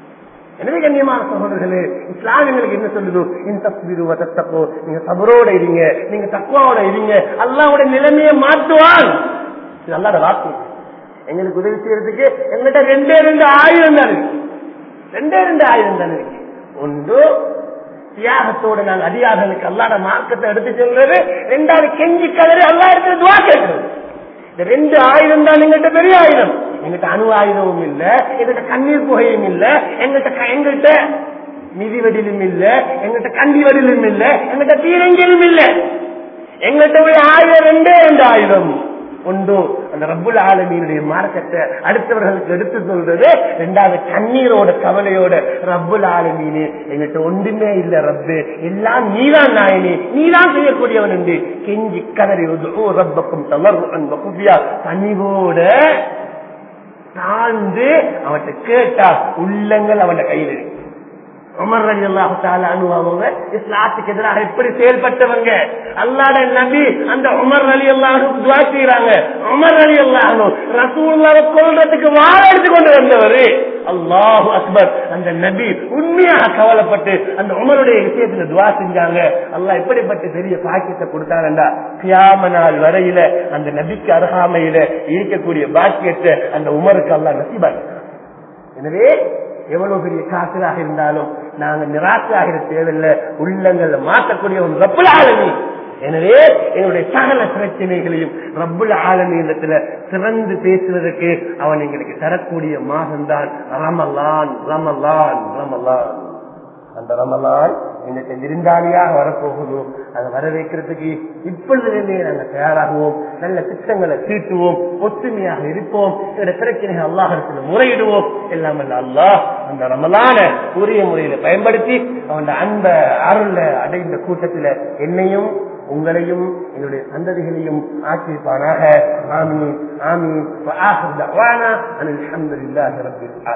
எனவே கண்ணியமான சகோதரர்களே இஸ்லாம் எங்களுக்கு என்ன சொல்லுது இந்த தஸ்பீரு தத்தப்போ நீங்க சபரோட இருங்க நீங்க தக்குவாவோட இருங்க அல்லாவோட நிலைமையை மாற்றுவான் இது அல்லாத வாக்கு எங்களுக்கு உதவி செய்யறதுக்கு எங்கிட்ட ரெண்டே ரெண்டு ஆயிரம் தான் இருக்கு ரெண்டே ரெண்டு ஆயிரம் தான் இருக்கு ஒன்று தியாகத்தோட நாங்கள் அதிகாரிகளுக்கு அல்லாத மார்க்கத்தை எடுத்து செல்றது ரெண்டாவது கெஞ்சி கதறி அல்லா இடத்துல துவா கேட்கிறது இந்த ரெண்டு ஆயுதம் தான் எங்கள்கிட்ட பெரிய ஆயுதம் எங்கிட்ட அணு ஆயுதமும் இல்ல எங்கிட்ட கண்ணீர் புகையும் இல்ல எங்கிட்ட எங்கள்கிட்ட நிதி வடிலும் இல்ல எங்கிட்ட கண்டி வடிலும் இல்ல எங்கிட்ட தீரங்கிலும் இல்ல எங்கிட்ட போய் ஆயுதம் ரெண்டே ரெண்டு ஆயுதம் உண்டு அந்த ரப்புல் ஆலமீனுடைய மார்க்கத்தை அடுத்தவர்களுக்கு எடுத்து சொல்றது ரெண்டாவது கண்ணீரோட கவலையோட ரப்புல் ஆலமீனு எங்கிட்ட ஒன்றுமே இல்ல ரப்பு எல்லாம் நீதான் நாயனி நீதான் செய்யக்கூடியவன் என்று கெஞ்சி கதறி ஓ ரப்பக்கும் தளர் அன்பகுபியா பணிவோட தாழ்ந்து அவன்கிட்ட கேட்டா உள்ளங்கள் அவன் கையில் இருக்கு உமர் அலி அல்லாஹு அனுபவங்க இஸ்லாத்துக்கு எதிராக எப்படி செயல்பட்டவங்க அல்லாட நபி அந்த உமர் அலி அல்லாஹு துவா செய்யறாங்க உமர் அலி அல்லாஹு ரசூல்லாவை கொள்றதுக்கு வாழ எடுத்து கொண்டு வந்தவர் அல்லாஹு அக்பர் அந்த நபி உண்மையாக கவலைப்பட்டு அந்த உமருடைய விஷயத்துல துவா செஞ்சாங்க அல்லாஹ் எப்படிப்பட்ட பெரிய பாக்கியத்தை கொடுத்தாங்கண்டா கியாம நாள் வரையில அந்த நபிக்கு அருகாமையில இருக்கக்கூடிய பாக்கியத்தை அந்த உமருக்கு அல்லாஹ் நசிபாக்கிறான் எனவே எவ்வளவு பெரிய காசுலாக இருந்தாலும் நாங்க நிராசையாக தேவையில்லை உள்ளங்கள் மாற்றக்கூடிய ஒரு ரப்புல ஆளுமை எனவே எங்களுடைய சகல பிரச்சனைகளையும் ரப்புல ஆளுமையிடத்துல சிறந்து பேசுவதற்கு அவன் எங்களுக்கு தரக்கூடிய மாதம்தான் ரமலான் ரமலான் ரமலான் அந்த ரமலான் எங்களுக்கு விருந்தாளியாக வரப்போகுது அதை வரவேற்கிறதுக்கு இப்பொழுதுலேருந்தே நாங்கள் தயாராகுவோம் நல்ல திட்டங்களை தீட்டுவோம் ஒற்றுமையாக இருப்போம் என்னோட பிரச்சனைகள் அல்லாஹத்தில் முறையிடுவோம் எல்லாம் அல்லாஹ் அந்த ரமலான உரிய முறையில பயன்படுத்தி அவன் அன்ப அருள அடைந்த கூட்டத்தில் என்னையும் உங்களையும் என்னுடைய சந்ததிகளையும் ஆக்கியிருப்பானாக ஆமீன் ஆமீன்